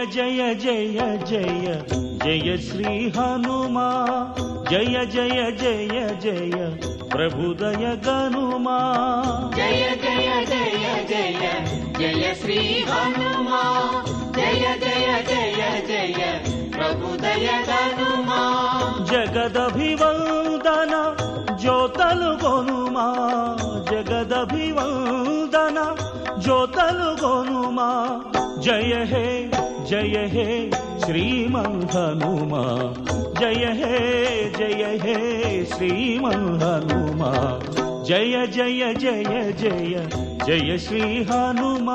జయ జయ జయ జయ శ్రీ హనుమా జయ జయ జయ జయ ప్రభుదయ గనుమా జయ జయ జయ జయ జయ శ్రీ హనుమా జయ జయ జయ జయ ప్రభుదయ హనుమా జగదభివందన జ్యోతలు గొనుమా జగదభివందన జ్యోతలు గొనుమా జయ హే జయ హే శ్రీమన్ హనుమా జయ హే జయ హే శ్రీమన్ హనుమా జయ జయ జయ జయ జయ శ్రీ హనుమా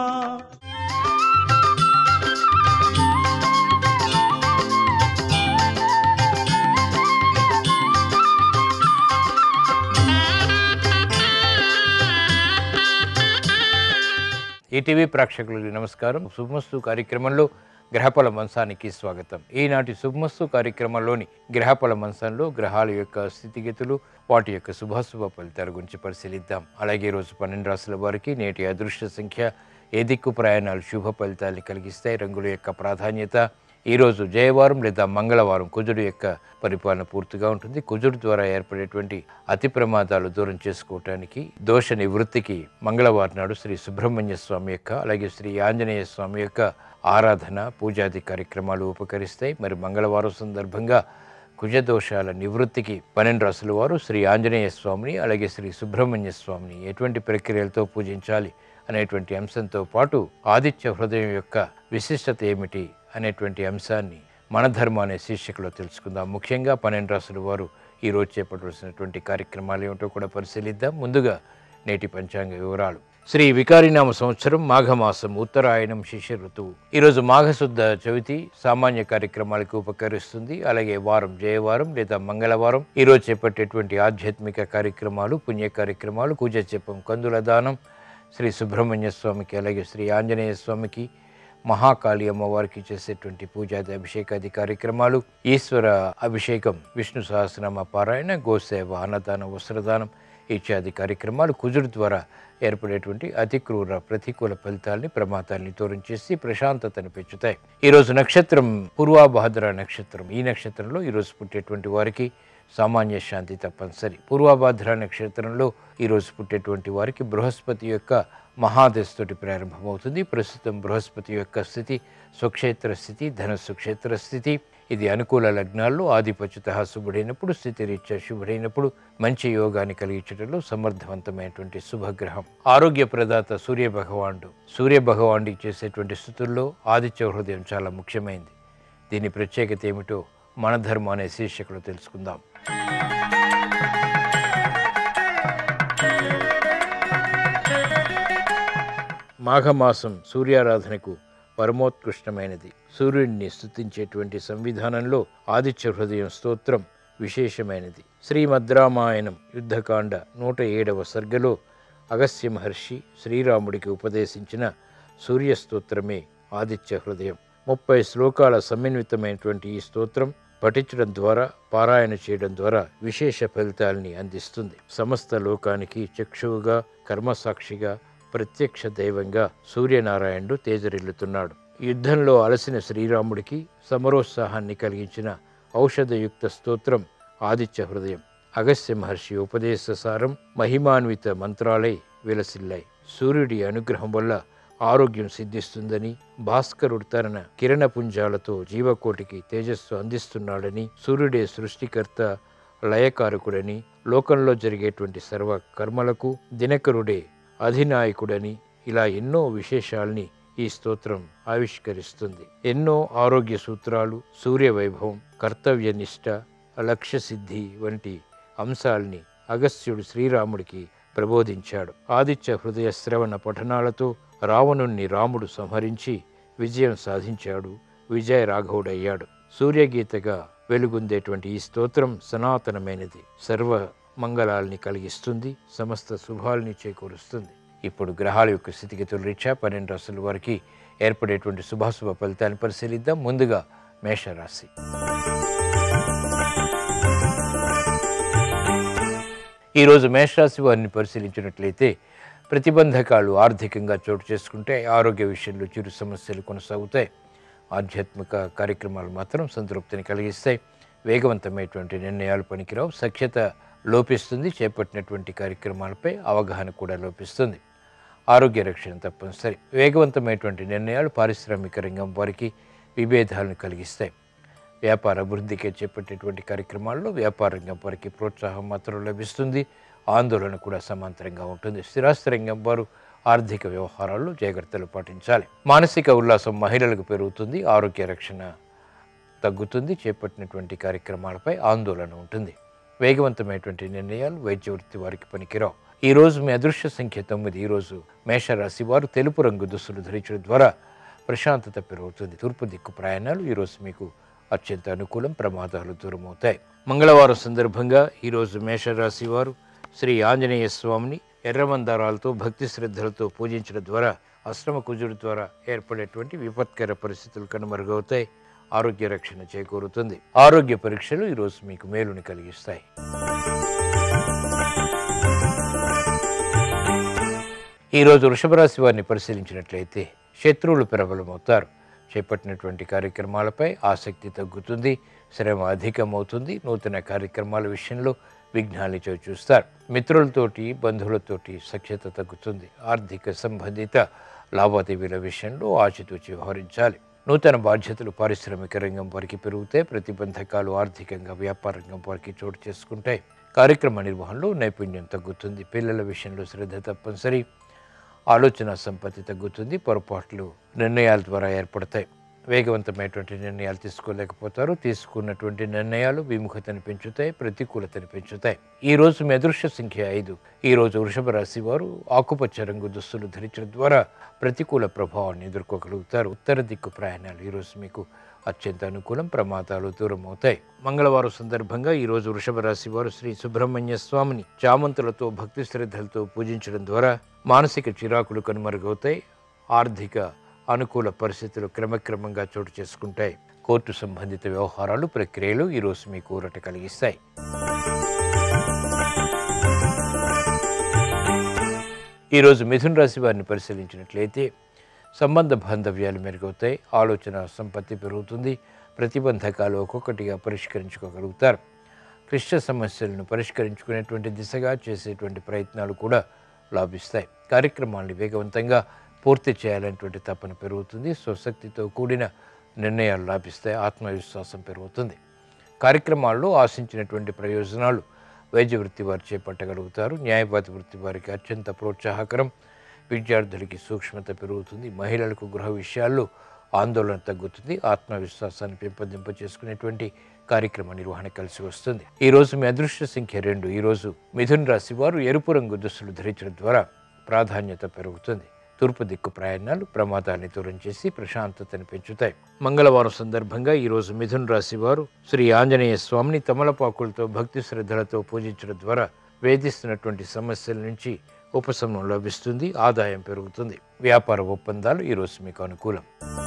ఈటీవీ ప్రేక్షకులకు నమస్కారం శుభమస్తు కార్యక్రమంలో గ్రహఫల మంచానికి స్వాగతం ఈనాటి శుభమస్తు కార్యక్రమంలోని గ్రహఫల మంచంలో గ్రహాల యొక్క స్థితిగతులు వాటి యొక్క శుభాశుభ ఫలితాల గురించి పరిశీలిద్దాం అలాగే ఈ రోజు పన్నెండు రాసుల వారికి నేటి అదృష్ట సంఖ్య ఏ దిక్కు ప్రయాణాలు శుభ ఫలితాల్ని కలిగిస్తాయి రంగుల యొక్క ప్రాధాన్యత ఈ రోజు జయవారం లేదా మంగళవారం కుజుడు యొక్క పరిపాలన పూర్తిగా ఉంటుంది కుజుడు ద్వారా ఏర్పడేటువంటి అతి ప్రమాదాలు దూరం చేసుకోవటానికి దోష నివృత్తికి మంగళవారం నాడు శ్రీ సుబ్రహ్మణ్య స్వామి యొక్క అలాగే శ్రీ ఆంజనేయ స్వామి యొక్క ఆరాధన పూజాది కార్యక్రమాలు ఉపకరిస్తాయి మరి మంగళవారం సందర్భంగా కుజదోషాల నివృత్తికి పన్నెండు రాసుల వారు శ్రీ ఆంజనేయ స్వామిని అలాగే శ్రీ సుబ్రహ్మణ్య స్వామిని ఎటువంటి ప్రక్రియలతో పూజించాలి అనేటువంటి అంశంతో పాటు ఆదిత్య హృదయం యొక్క విశిష్టత ఏమిటి అనేటువంటి అంశాన్ని మన ధర్మ అనే శీర్షికలో తెలుసుకుందాం ముఖ్యంగా పన్నెండు రాసుల వారు ఈ రోజు చేపట్టవలసినటువంటి కార్యక్రమాలు ఏమిటో కూడా పరిశీలిద్దాం ముందుగా నేటి పంచాంగ వివరాలు శ్రీ వికారినామ సంవత్సరం మాఘమాసం ఉత్తరాయణం శిష్య ఋతువు ఈరోజు మాఘశుద్ధ చవితి సామాన్య కార్యక్రమాలకు ఉపకరిస్తుంది అలాగే వారం జయవారం లేదా మంగళవారం ఈరోజు చేపట్టేటువంటి ఆధ్యాత్మిక కార్యక్రమాలు పుణ్య కార్యక్రమాలు పూజ చెప్పం కందుల దానం శ్రీ సుబ్రహ్మణ్య స్వామికి అలాగే శ్రీ ఆంజనేయ స్వామికి మహాకాళి అమ్మవారికి చేసేటువంటి పూజాది అభిషేకాది కార్యక్రమాలు ఈశ్వర అభిషేకం విష్ణు సహస్రనామ పారాయణ గోసేవ అన్నదానం వస్త్రదానం ఇత్యాది కార్యక్రమాలు కుజుడు ద్వారా ఏర్పడేటువంటి అతి క్రూర ప్రతికూల ఫలితాల్ని ప్రమాదాల్ని దూరం చేసి ప్రశాంతతను పెంచుతాయి ఈరోజు నక్షత్రం పూర్వాభాద్ర నక్షత్రం ఈ నక్షత్రంలో ఈరోజు పుట్టేటువంటి వారికి సామాన్య శాంతి తప్పనిసరి పూర్వాభాద్ర నక్షత్రంలో ఈరోజు పుట్టేటువంటి వారికి బృహస్పతి యొక్క మహాదశతోటి ప్రారంభమవుతుంది ప్రస్తుతం బృహస్పతి యొక్క స్థితి స్వక్షేత్ర స్థితి ధనస్సు క్షేత్ర స్థితి ఇది అనుకూల లగ్నాల్లో ఆధిపత్యత శుభుడైనప్పుడు స్థితిరీత్యా శుభుడైనప్పుడు మంచి యోగాన్ని కలిగించడంలో సమర్థవంతమైనటువంటి శుభగ్రహం ఆరోగ్య ప్రదాత సూర్య భగవానుడు సూర్య భగవానుడికి చేసేటువంటి స్థుతుల్లో ఆదిత్య హృదయం చాలా ముఖ్యమైనది దీని ప్రత్యేకత ఏమిటో మన ధర్మం అనే శీర్షికలో తెలుసుకుందాం మాఘమాసం సూర్యారాధనకు పరమోత్కృష్టమైనది సూర్యుడిని స్తుతించేటువంటి సంవిధానంలో ఆదిత్య హృదయం స్తోత్రం విశేషమైనది శ్రీమద్రామాయణం యుద్ధకాండ నూట ఏడవ సర్గలో అగస్త్య మహర్షి శ్రీరాముడికి ఉపదేశించిన సూర్య స్తోత్రమే ఆదిత్య హృదయం ముప్పై శ్లోకాల సమన్వితమైనటువంటి ఈ స్తోత్రం పఠించడం ద్వారా పారాయణ చేయడం ద్వారా విశేష ఫలితాల్ని అందిస్తుంది సమస్త లోకానికి చక్షువుగా కర్మసాక్షిగా ప్రత్యక్ష దైవంగా సూర్యనారాయణుడు తేజరిల్లుతున్నాడు యుద్ధంలో అలసిన శ్రీరాముడికి సమరోత్సాహాన్ని కలిగించిన ఔషధయుక్త స్తోత్రం ఆదిత్య హృదయం అగస్త్య మహర్షి ఉపదేశసారం మహిమాన్విత మంత్రాలై విలసిల్లాయి సూర్యుడి అనుగ్రహం వల్ల ఆరోగ్యం సిద్ధిస్తుందని భాస్కరుడు తన కిరణపుంజాలతో జీవకోటికి తేజస్సు అందిస్తున్నాడని సూర్యుడే సృష్టికర్త లయకారకుడని లోకంలో జరిగేటువంటి సర్వ కర్మలకు దినకరుడే అధినాయకుడని ఇలా ఎన్నో విశేషాల్ని ఈ స్తోత్రం ఆవిష్కరిస్తుంది ఎన్నో ఆరోగ్య సూత్రాలు సూర్య వైభవం కర్తవ్య నిష్ట లక్ష్య సిద్ధి వంటి అంశాల్ని అగస్త్యుడు శ్రీరాముడికి ప్రబోధించాడు ఆదిత్య హృదయ శ్రవణ పఠనాలతో రావణుణ్ణి రాముడు సంహరించి విజయం సాధించాడు విజయ రాఘవుడయ్యాడు సూర్యగీతగా వెలుగొందేటువంటి ఈ స్తోత్రం సనాతనమైనది సర్వ మంగళాల్ని కలిగిస్తుంది సమస్త శుభాల్ని చేకూరుస్తుంది ఇప్పుడు గ్రహాల యొక్క స్థితిగతుల రీత్యా పన్నెండు రాసుల వారికి ఏర్పడేటువంటి శుభాశుభ ఫలితాన్ని పరిశీలిద్దాం ముందుగా మేషరాశి ఈరోజు మేషరాశి వారిని పరిశీలించినట్లయితే ప్రతిబంధకాలు ఆర్థికంగా చోటు చేసుకుంటే ఆరోగ్య విషయంలో చిరు సమస్యలు కొనసాగుతాయి ఆధ్యాత్మిక కార్యక్రమాలు మాత్రం సంతృప్తిని కలిగిస్తాయి వేగవంతమైనటువంటి నిర్ణయాలు పనికిరావు సఖ్యత లోపిస్తుంది చేపట్టినటువంటి కార్యక్రమాలపై అవగాహన కూడా లోపిస్తుంది ఆరోగ్య రక్షణ తప్పనిసరి వేగవంతమైనటువంటి నిర్ణయాలు పారిశ్రామిక రంగం వారికి విభేదాలను కలిగిస్తాయి వ్యాపార అభివృద్ధికి చేపట్టేటువంటి కార్యక్రమాల్లో వ్యాపార రంగం వారికి ప్రోత్సాహం మాత్రం లభిస్తుంది ఆందోళన కూడా సమాంతరంగా ఉంటుంది స్థిరాస్తి రంగం వారు ఆర్థిక వ్యవహారాల్లో జాగ్రత్తలు పాటించాలి మానసిక ఉల్లాసం మహిళలకు పెరుగుతుంది ఆరోగ్య రక్షణ తగ్గుతుంది చేపట్టినటువంటి కార్యక్రమాలపై ఆందోళన ఉంటుంది వేగవంతమైనటువంటి నిర్ణయాలు వైద్య వృత్తి వారికి పనికిరావు ఈ రోజు మీ అదృశ్య సంఖ్య తొమ్మిది ఈ రోజు మేషరాశి వారు తెలుపు రంగు దుస్తులు ధరించడం ద్వారా ప్రశాంతత పెరుగుతుంది తూర్పు దిక్కు ప్రయాణాలు ఈరోజు మీకు అత్యంత అనుకూలం ప్రమాదాలు దూరమవుతాయి మంగళవారం సందర్భంగా ఈరోజు మేషరాశి వారు శ్రీ ఆంజనేయ స్వామిని ఎర్రమందారాలతో భక్తి శ్రద్ధలతో పూజించడం ద్వారా అశ్రమ కుజుడు ద్వారా ఏర్పడేటువంటి విపత్కర పరిస్థితులు కనుమరుగవుతాయి ఆరోగ్య రక్షణ చేకూరుతుంది ఆరోగ్య పరీక్షలు ఈరోజు మీకు మేలుని కలిగిస్తాయి ఈరోజు వృషభ రాశి వారిని పరిశీలించినట్లయితే శత్రువులు ప్రబలమవుతారు చేపట్టినటువంటి కార్యక్రమాలపై ఆసక్తి తగ్గుతుంది శ్రమ అధికమవుతుంది నూతన కార్యక్రమాల విషయంలో విఘ్నాలు చవి చూస్తారు మిత్రులతోటి బంధువులతోటి సఖ్యత తగ్గుతుంది ఆర్థిక సంబంధిత లావాదేవీల విషయంలో ఆచితూచి వ్యవహరించాలి నూతన బాధ్యతలు పారిశ్రామిక రంగం వారికి పెరుగుతాయి ప్రతిబంధకాలు ఆర్థికంగా వ్యాపార రంగం వారికి చోటు చేసుకుంటాయి కార్యక్రమ నిర్వహణలో నైపుణ్యం తగ్గుతుంది పిల్లల విషయంలో శ్రద్ధ తప్పనిసరి ఆలోచన సంపత్తి తగ్గుతుంది పొరపాట్లు నిర్ణయాల ద్వారా ఏర్పడతాయి వేగవంతమైనటువంటి నిర్ణయాలు తీసుకోలేకపోతారు తీసుకున్నటువంటి నిర్ణయాలు విముఖతని పెంచుతాయి ప్రతికూలతని పెంచుతాయి ఈ రోజు మీ అదృశ్య సంఖ్య ఐదు ఈ రోజు వృషభ రాశి వారు ఆకుపచ్చ రంగు దుస్తులు ధరించడం ద్వారా ప్రతికూల ప్రభావాన్ని ఎదుర్కోగలుగుతారు ఉత్తర దిక్కు ప్రయాణాలు ఈ రోజు మీకు అత్యంత అనుకూలం ప్రమాదాలు దూరం అవుతాయి మంగళవారం సందర్భంగా ఈ రోజు వృషభ రాశి వారు శ్రీ సుబ్రహ్మణ్య స్వామిని చామంతులతో భక్తి శ్రద్ధలతో పూజించడం ద్వారా మానసిక చిరాకులు కనుమరుగవుతాయి ఆర్థిక అనుకూల పరిస్థితులు క్రమక్రమంగా చోటు చేసుకుంటాయి కోర్టు సంబంధిత వ్యవహారాలు ప్రక్రియలు ఈరోజు మీకు ఊరట కలిగిస్తాయి ఈరోజు మిథున్ రాశి వారిని పరిశీలించినట్లయితే సంబంధ బాంధవ్యాలు మెరుగవుతాయి ఆలోచన సంపత్తి పెరుగుతుంది ప్రతిబంధకాలు ఒక్కొక్కటిగా పరిష్కరించుకోగలుగుతారు క్లిష్ట సమస్యలను పరిష్కరించుకునేటువంటి దిశగా చేసేటువంటి ప్రయత్నాలు కూడా లాభిస్తాయి కార్యక్రమాన్ని వేగవంతంగా పూర్తి చేయాలనేటువంటి తపన పెరుగుతుంది స్వశక్తితో కూడిన నిర్ణయాలు లాభిస్తాయి ఆత్మవిశ్వాసం పెరుగుతుంది కార్యక్రమాల్లో ఆశించినటువంటి ప్రయోజనాలు వైద్య వృత్తి వారు చేపట్టగలుగుతారు న్యాయవాది వృత్తి వారికి అత్యంత ప్రోత్సాహకరం విద్యార్థులకి సూక్ష్మత పెరుగుతుంది మహిళలకు గృహ విషయాల్లో ఆందోళన తగ్గుతుంది ఆత్మవిశ్వాసాన్ని పెంపొందింప చేసుకునేటువంటి కార్యక్రమ నిర్వహణ కలిసి వస్తుంది ఈ రోజు మీ అదృష్ట సంఖ్య రెండు ఈ రోజు మిథున్ రాశి వారు ఎరుపు రంగు దుస్తులు ధరించడం ద్వారా ప్రాధాన్యత పెరుగుతుంది తూర్పు దిక్కు ప్రయాణాలు ప్రమాదాన్ని దూరం చేసి ప్రశాంతతని పెంచుతాయి మంగళవారం సందర్భంగా ఈ రోజు మిథున్ రాశి వారు శ్రీ ఆంజనేయ స్వామిని తమలపాకులతో భక్తి శ్రద్ధలతో పూజించడం ద్వారా వేధిస్తున్నటువంటి సమస్యల నుంచి ఉపశమనం లభిస్తుంది ఆదాయం పెరుగుతుంది వ్యాపార ఒప్పందాలు ఈరోజు మీకు అనుకూలం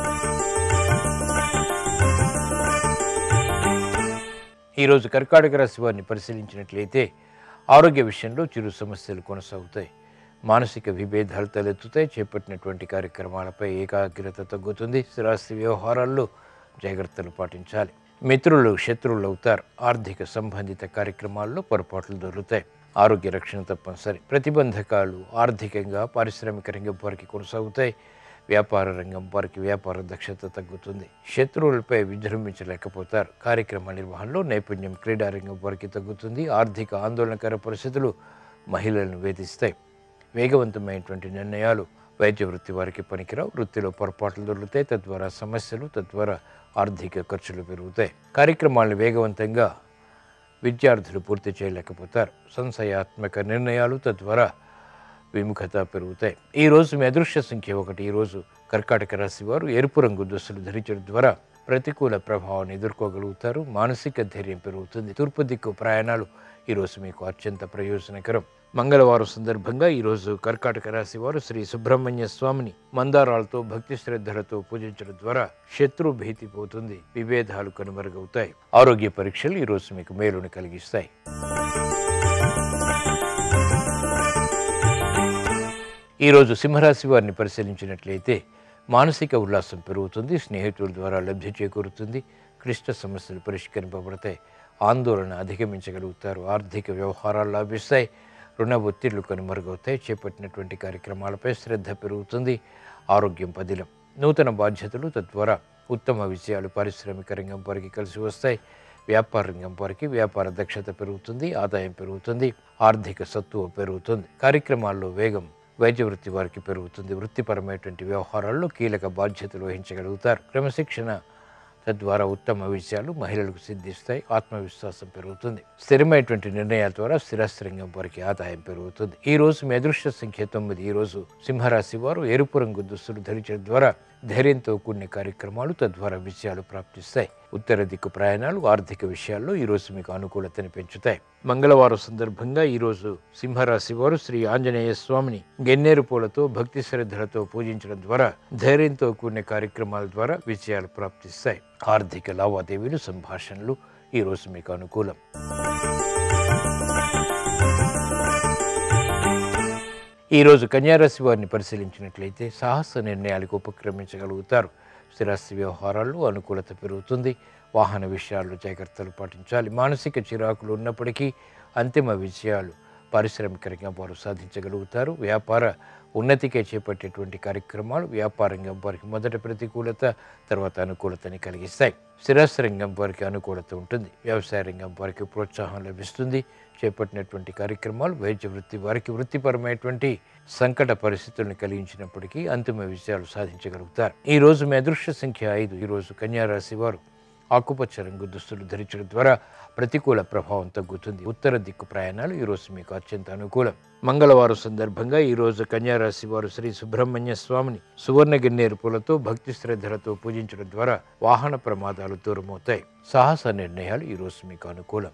ఈరోజు కర్కాటక రాశి వారిని పరిశీలించినట్లయితే ఆరోగ్య విషయంలో చిరు సమస్యలు కొనసాగుతాయి మానసిక విభేదాలు తలెత్తుతాయి చేపట్టినటువంటి కార్యక్రమాలపై ఏకాగ్రత తగ్గుతుంది స్థిరాస్తి వ్యవహారాల్లో జాగ్రత్తలు పాటించాలి మిత్రులు శత్రువులు అవుతారు ఆర్థిక సంబంధిత కార్యక్రమాల్లో పొరపాట్లు దొరుకుతాయి ఆరోగ్య రక్షణ తప్పనిసరి ప్రతిబంధకాలు ఆర్థికంగా పారిశ్రామిక రంగం వారికి కొనసాగుతాయి వ్యాపార రంగం వారికి వ్యాపార దక్షత తగ్గుతుంది శత్రువులపై విజృంభించలేకపోతారు కార్యక్రమ నిర్వహణలో నైపుణ్యం క్రీడారంగం వారికి తగ్గుతుంది ఆర్థిక ఆందోళనకర పరిస్థితులు మహిళలను వేధిస్తాయి వేగవంతమైనటువంటి నిర్ణయాలు వైద్య వృత్తి వారికి పనికిరావు వృత్తిలో పొరపాట్లు దొరుకుతాయి తద్వారా సమస్యలు తద్వారా ఆర్థిక ఖర్చులు పెరుగుతాయి కార్యక్రమాలను వేగవంతంగా విద్యార్థులు పూర్తి చేయలేకపోతారు సంశయాత్మక నిర్ణయాలు తద్వారా విముఖత పెరుగుతాయి ఈ రోజు మీ అదృశ్య సంఖ్య ఒకటి ఈ రోజు కర్కాటక రాశి వారు ఎరుపు రంగు దుస్తులు ధరించడం ద్వారా ప్రతికూల ప్రభావాన్ని ఎదుర్కోగలుగుతారు మానసిక ధైర్యం పెరుగుతుంది తూర్పు దిక్కు ప్రయాణాలు ఈరోజు మీకు అత్యంత ప్రయోజనకరం మంగళవారం సందర్భంగా ఈరోజు కర్కాటక రాశి వారు శ్రీ సుబ్రహ్మణ్య స్వామిని మందారాలతో భక్తి శ్రద్ధలతో పూజించడం ద్వారా శత్రు భీతి పోతుంది విభేదాలు కనుమరుగవుతాయి ఆరోగ్య పరీక్షలు ఈరోజు మీకు మేలుని కలిగిస్తాయి ఈరోజు సింహరాశి వారిని పరిశీలించినట్లయితే మానసిక ఉల్లాసం పెరుగుతుంది స్నేహితుల ద్వారా లబ్ధి చేకూరుతుంది క్లిష్ట సమస్యలు పరిష్కరింపబడతాయి ఆందోళన అధిగమించగలుగుతారు ఆర్థిక వ్యవహారాలు లాభిస్తాయి రుణ ఒత్తిళ్లు కనుమరుగవుతాయి చేపట్టినటువంటి కార్యక్రమాలపై శ్రద్ధ పెరుగుతుంది ఆరోగ్యం పదిలం నూతన బాధ్యతలు తద్వారా ఉత్తమ విజయాలు పారిశ్రామిక రంగం వారికి కలిసి వస్తాయి వ్యాపార రంగం వారికి వ్యాపార దక్షత పెరుగుతుంది ఆదాయం పెరుగుతుంది ఆర్థిక సత్తువ పెరుగుతుంది కార్యక్రమాల్లో వేగం వైద్య వృత్తి వారికి పెరుగుతుంది వృత్తిపరమైనటువంటి వ్యవహారాల్లో కీలక బాధ్యతలు వహించగలుగుతారు క్రమశిక్షణ తద్వారా ఉత్తమ విషయాలు మహిళలకు సిద్ధిస్తాయి ఆత్మవిశ్వాసం పెరుగుతుంది స్థిరమైనటువంటి నిర్ణయాల ద్వారా స్థిరాస్త్రంగం వారికి ఆదాయం పెరుగుతుంది ఈ రోజు మీ అదృష్ట సంఖ్య తొమ్మిది ఈ రోజు సింహరాశి వారు ఎరుపు రంగు దుస్తులు ధరించడం ద్వారా ధైర్యంతో కూడిన కార్యక్రమాలు తద్వారా విజయాలు ప్రాప్తిస్తాయి ఉత్తర దిక్కు ప్రయాణాలు ఆర్థిక విషయాల్లో ఈ రోజు మీకు అనుకూలతని పెంచుతాయి మంగళవారం సందర్భంగా ఈ రోజు సింహరాశి వారు శ్రీ ఆంజనేయ స్వామిని గన్నేరు పూలతో భక్తి శ్రద్ధలతో పూజించడం ద్వారా ధైర్యంతో కూడిన కార్యక్రమాల ద్వారా విజయాలు ప్రాప్తిస్తాయి ఆర్థిక లావాదేవీలు సంభాషణలు ఈ రోజు మీకు అనుకూలం ఈ రోజు కన్యారాశి వారిని పరిశీలించినట్లయితే సాహస నిర్ణయాలకు ఉపక్రమించగలుగుతారు స్థిరాస్తి వ్యవహారాల్లో అనుకూలత పెరుగుతుంది వాహన విషయాల్లో జాగ్రత్తలు పాటించాలి మానసిక చిరాకులు ఉన్నప్పటికీ అంతిమ విజయాలు పారిశ్రామిక రంగం వారు సాధించగలుగుతారు వ్యాపార ఉన్నతికే చేపట్టేటువంటి కార్యక్రమాలు వ్యాపార రంగం వారికి మొదట ప్రతికూలత తర్వాత అనుకూలతని కలిగిస్తాయి స్థిరాస్తి రంగం వారికి అనుకూలత ఉంటుంది వ్యవసాయ రంగం వారికి ప్రోత్సాహం లభిస్తుంది చేపట్టినటువంటి కార్యక్రమాలు వైద్య వృత్తి వారికి వృత్తిపరమైనటువంటి సంకట పరిస్థితులను కలిగించినప్పటికీ అంతిమ విజయాలు సాధించగలుగుతారు ఈ రోజు మీ అదృష్ట సంఖ్య ఐదు ఈ రోజు కన్యారాశి వారు ఆకుపచ్చ రంగు దుస్తులు ధరించడం ద్వారా ప్రతికూల ప్రభావం తగ్గుతుంది ఉత్తర దిక్కు ప్రయాణాలు ఈ రోజు మీకు అత్యంత అనుకూలం మంగళవారం సందర్భంగా ఈ రోజు కన్యారాశి వారు శ్రీ సుబ్రహ్మణ్య స్వామిని సువర్ణ గిన్నేరు పూలతో భక్తి శ్రద్ధలతో పూజించడం ద్వారా వాహన ప్రమాదాలు దూరమవుతాయి సాహస నిర్ణయాలు ఈ రోజు మీకు అనుకూలం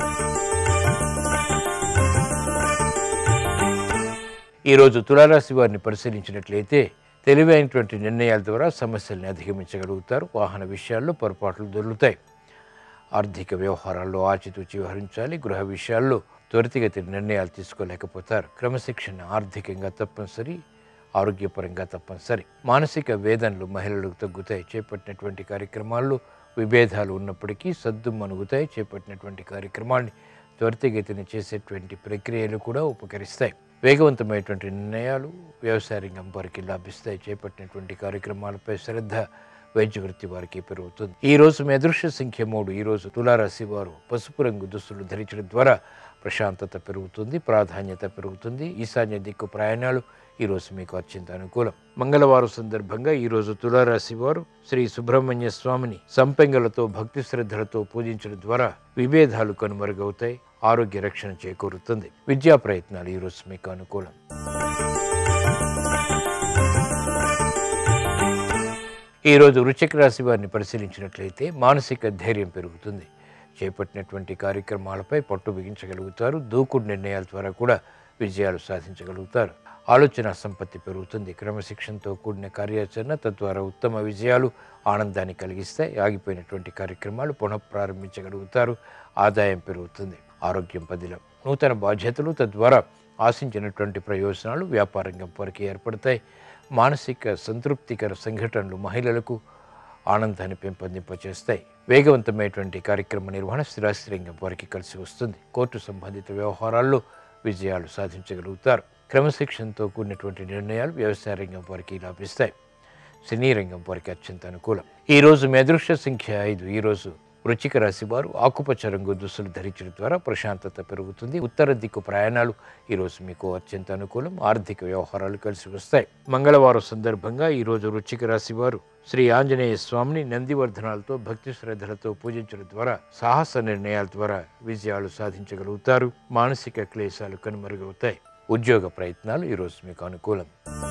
ఈరోజు తులారాశి వారిని పరిశీలించినట్లయితే తెలివైనటువంటి నిర్ణయాల ద్వారా సమస్యల్ని అధిగమించగలుగుతారు వాహన విషయాల్లో పొరపాట్లు దొరుకుతాయి ఆర్థిక వ్యవహారాల్లో ఆచితూచి వ్యవహరించాలి గృహ విషయాల్లో త్వరితగతి నిర్ణయాలు తీసుకోలేకపోతారు క్రమశిక్షణ ఆర్థికంగా తప్పనిసరి ఆరోగ్యపరంగా తప్పనిసరి మానసిక వేదనలు మహిళలకు తగ్గుతాయి చేపట్టినటువంటి కార్యక్రమాల్లో విభేదాలు ఉన్నప్పటికీ సద్దు మనుగుతాయి చేపట్టినటువంటి కార్యక్రమాన్ని త్వరితగతిని చేసేటువంటి ప్రక్రియలు కూడా ఉపకరిస్తాయి వేగవంతమైనటువంటి నిర్ణయాలు వ్యవసాయ రంగం వారికి లాభిస్తాయి చేపట్టినటువంటి కార్యక్రమాలపై శ్రద్ధ వైద్య వృత్తి వారికి పెరుగుతుంది ఈ రోజు మీ అదృశ్య సంఖ్య మూడు ఈ రోజు తులారాశి వారు పసుపు రంగు దుస్తులు ధరించడం ద్వారా ప్రశాంతత పెరుగుతుంది ప్రాధాన్యత పెరుగుతుంది ఈశాన్య దిక్కు ప్రయాణాలు ఈ రోజు మీకు అత్యంత అనుకూలం మంగళవారం సందర్భంగా ఈ రోజు తులారాశి వారు శ్రీ సుబ్రహ్మణ్య స్వామిని సంపెంగలతో భక్తి శ్రద్ధలతో పూజించడం ద్వారా విభేదాలు కనుమరుగవుతాయి ఆరోగ్య రక్షణ చేకూరుతుంది విద్యా ప్రయత్నాలు ఈ రోజు మీకు అనుకూలం ఈ రోజు వృశ్చిక రాశి వారిని పరిశీలించినట్లయితే మానసిక ధైర్యం పెరుగుతుంది చేపట్టినటువంటి కార్యక్రమాలపై పట్టు బిగించగలుగుతారు దూకుడు నిర్ణయాల ద్వారా కూడా విజయాలు సాధించగలుగుతారు ఆలోచన సంపత్తి పెరుగుతుంది క్రమశిక్షణతో కూడిన కార్యాచరణ తద్వారా ఉత్తమ విజయాలు ఆనందాన్ని కలిగిస్తాయి ఆగిపోయినటువంటి కార్యక్రమాలు పునఃప్రారంభించగలుగుతారు ఆదాయం పెరుగుతుంది ఆరోగ్యం పదిలం నూతన బాధ్యతలు తద్వారా ఆశించినటువంటి ప్రయోజనాలు వ్యాపారంగం వారికి ఏర్పడతాయి మానసిక సంతృప్తికర సంఘటనలు మహిళలకు ఆనందాన్ని పెంపొందింపచేస్తాయి వేగవంతమైనటువంటి కార్యక్రమ నిర్వహణ స్థిరాస్తి రంగం వారికి కలిసి వస్తుంది కోర్టు సంబంధిత వ్యవహారాల్లో విజయాలు సాధించగలుగుతారు క్రమశిక్షణతో కూడినటువంటి నిర్ణయాలు వ్యవసాయ రంగం వారికి లాభిస్తాయి సినీ రంగం వారికి అత్యంత అనుకూలం ఈ రోజు మీ అదృష్ట సంఖ్య ఐదు ఈ రోజు వృచ్చిక రాశి వారు ఆకుపచ్చ రంగు దుస్తులు ధరించడం ద్వారా ప్రశాంతత పెరుగుతుంది ఉత్తర దిక్కు ప్రయాణాలు ఈ రోజు మీకు అత్యంత అనుకూలం ఆర్థిక వ్యవహారాలు కలిసి వస్తాయి మంగళవారం సందర్భంగా ఈ రోజు వృచ్చిక రాశి వారు శ్రీ ఆంజనేయ స్వామిని నందివర్ధనాలతో భక్తి శ్రద్ధలతో పూజించడం ద్వారా సాహస నిర్ణయాల ద్వారా విజయాలు సాధించగలుగుతారు మానసిక క్లేశాలు కనుమరుగవుతాయి ఉద్యోగ ప్రయత్నాలు ఈరోజు మీకు అనుకూలం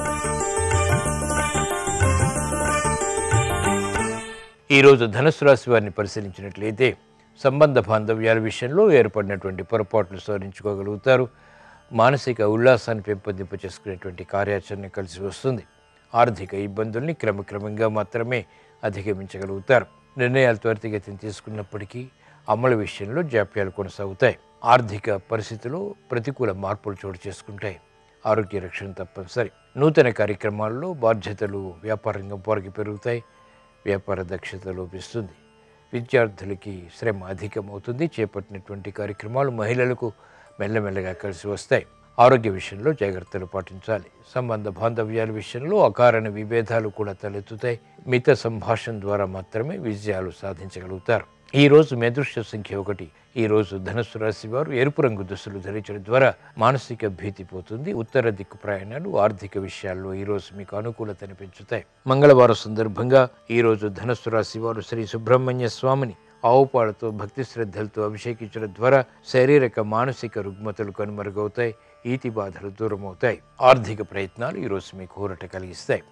ఈరోజు ధనుసు రాశి వారిని పరిశీలించినట్లయితే సంబంధ బాంధవ్యాల విషయంలో ఏర్పడినటువంటి పొరపాట్లు సవరించుకోగలుగుతారు మానసిక ఉల్లాసాన్ని పెంపొందింప చేసుకునేటువంటి కార్యాచరణ కలిసి వస్తుంది ఆర్థిక ఇబ్బందుల్ని క్రమక్రమంగా మాత్రమే అధిగమించగలుగుతారు నిర్ణయాలు త్వరితగతిని తీసుకున్నప్పటికీ అమలు విషయంలో జాప్యాలు కొనసాగుతాయి ఆర్థిక పరిస్థితులు ప్రతికూల మార్పులు చోటు చేసుకుంటాయి ఆరోగ్య రక్షణ తప్పనిసరి నూతన కార్యక్రమాల్లో బాధ్యతలు వ్యాపార రంగం వారికి పెరుగుతాయి వ్యాపార దక్షత లోపిస్తుంది విద్యార్థులకి శ్రమ అధికమవుతుంది చేపట్టినటువంటి కార్యక్రమాలు మహిళలకు మెల్లమెల్లగా కలిసి వస్తాయి ఆరోగ్య విషయంలో జాగ్రత్తలు పాటించాలి సంబంధ బాంధవ్యాల విషయంలో అకారణ విభేదాలు కూడా తలెత్తుతాయి మిత సంభాషణ ద్వారా మాత్రమే విజయాలు సాధించగలుగుతారు ఈ రోజు మేదృశ్య సంఖ్య ఒకటి ఈ రోజు ధనుసు రాశి వారు ఎరుపు రంగు దుస్తులు ధరించడం ద్వారా మానసిక భీతి పోతుంది ఉత్తర దిక్కు ప్రయాణాలు ఆర్థిక విషయాల్లో ఈ రోజు మీకు అనుకూలతని పెంచుతాయి మంగళవారం సందర్భంగా ఈ రోజు ధనుసు రాశి వారు శ్రీ సుబ్రహ్మణ్య స్వామిని ఆవుపాలతో భక్తి శ్రద్ధలతో అభిషేకించడం ద్వారా శారీరక మానసిక రుగ్మతలు కనుమరుగవుతాయి ఈతి బాధలు దూరమవుతాయి ఆర్థిక ప్రయత్నాలు ఈరోజు మీకు ఊరట కలిగిస్తాయి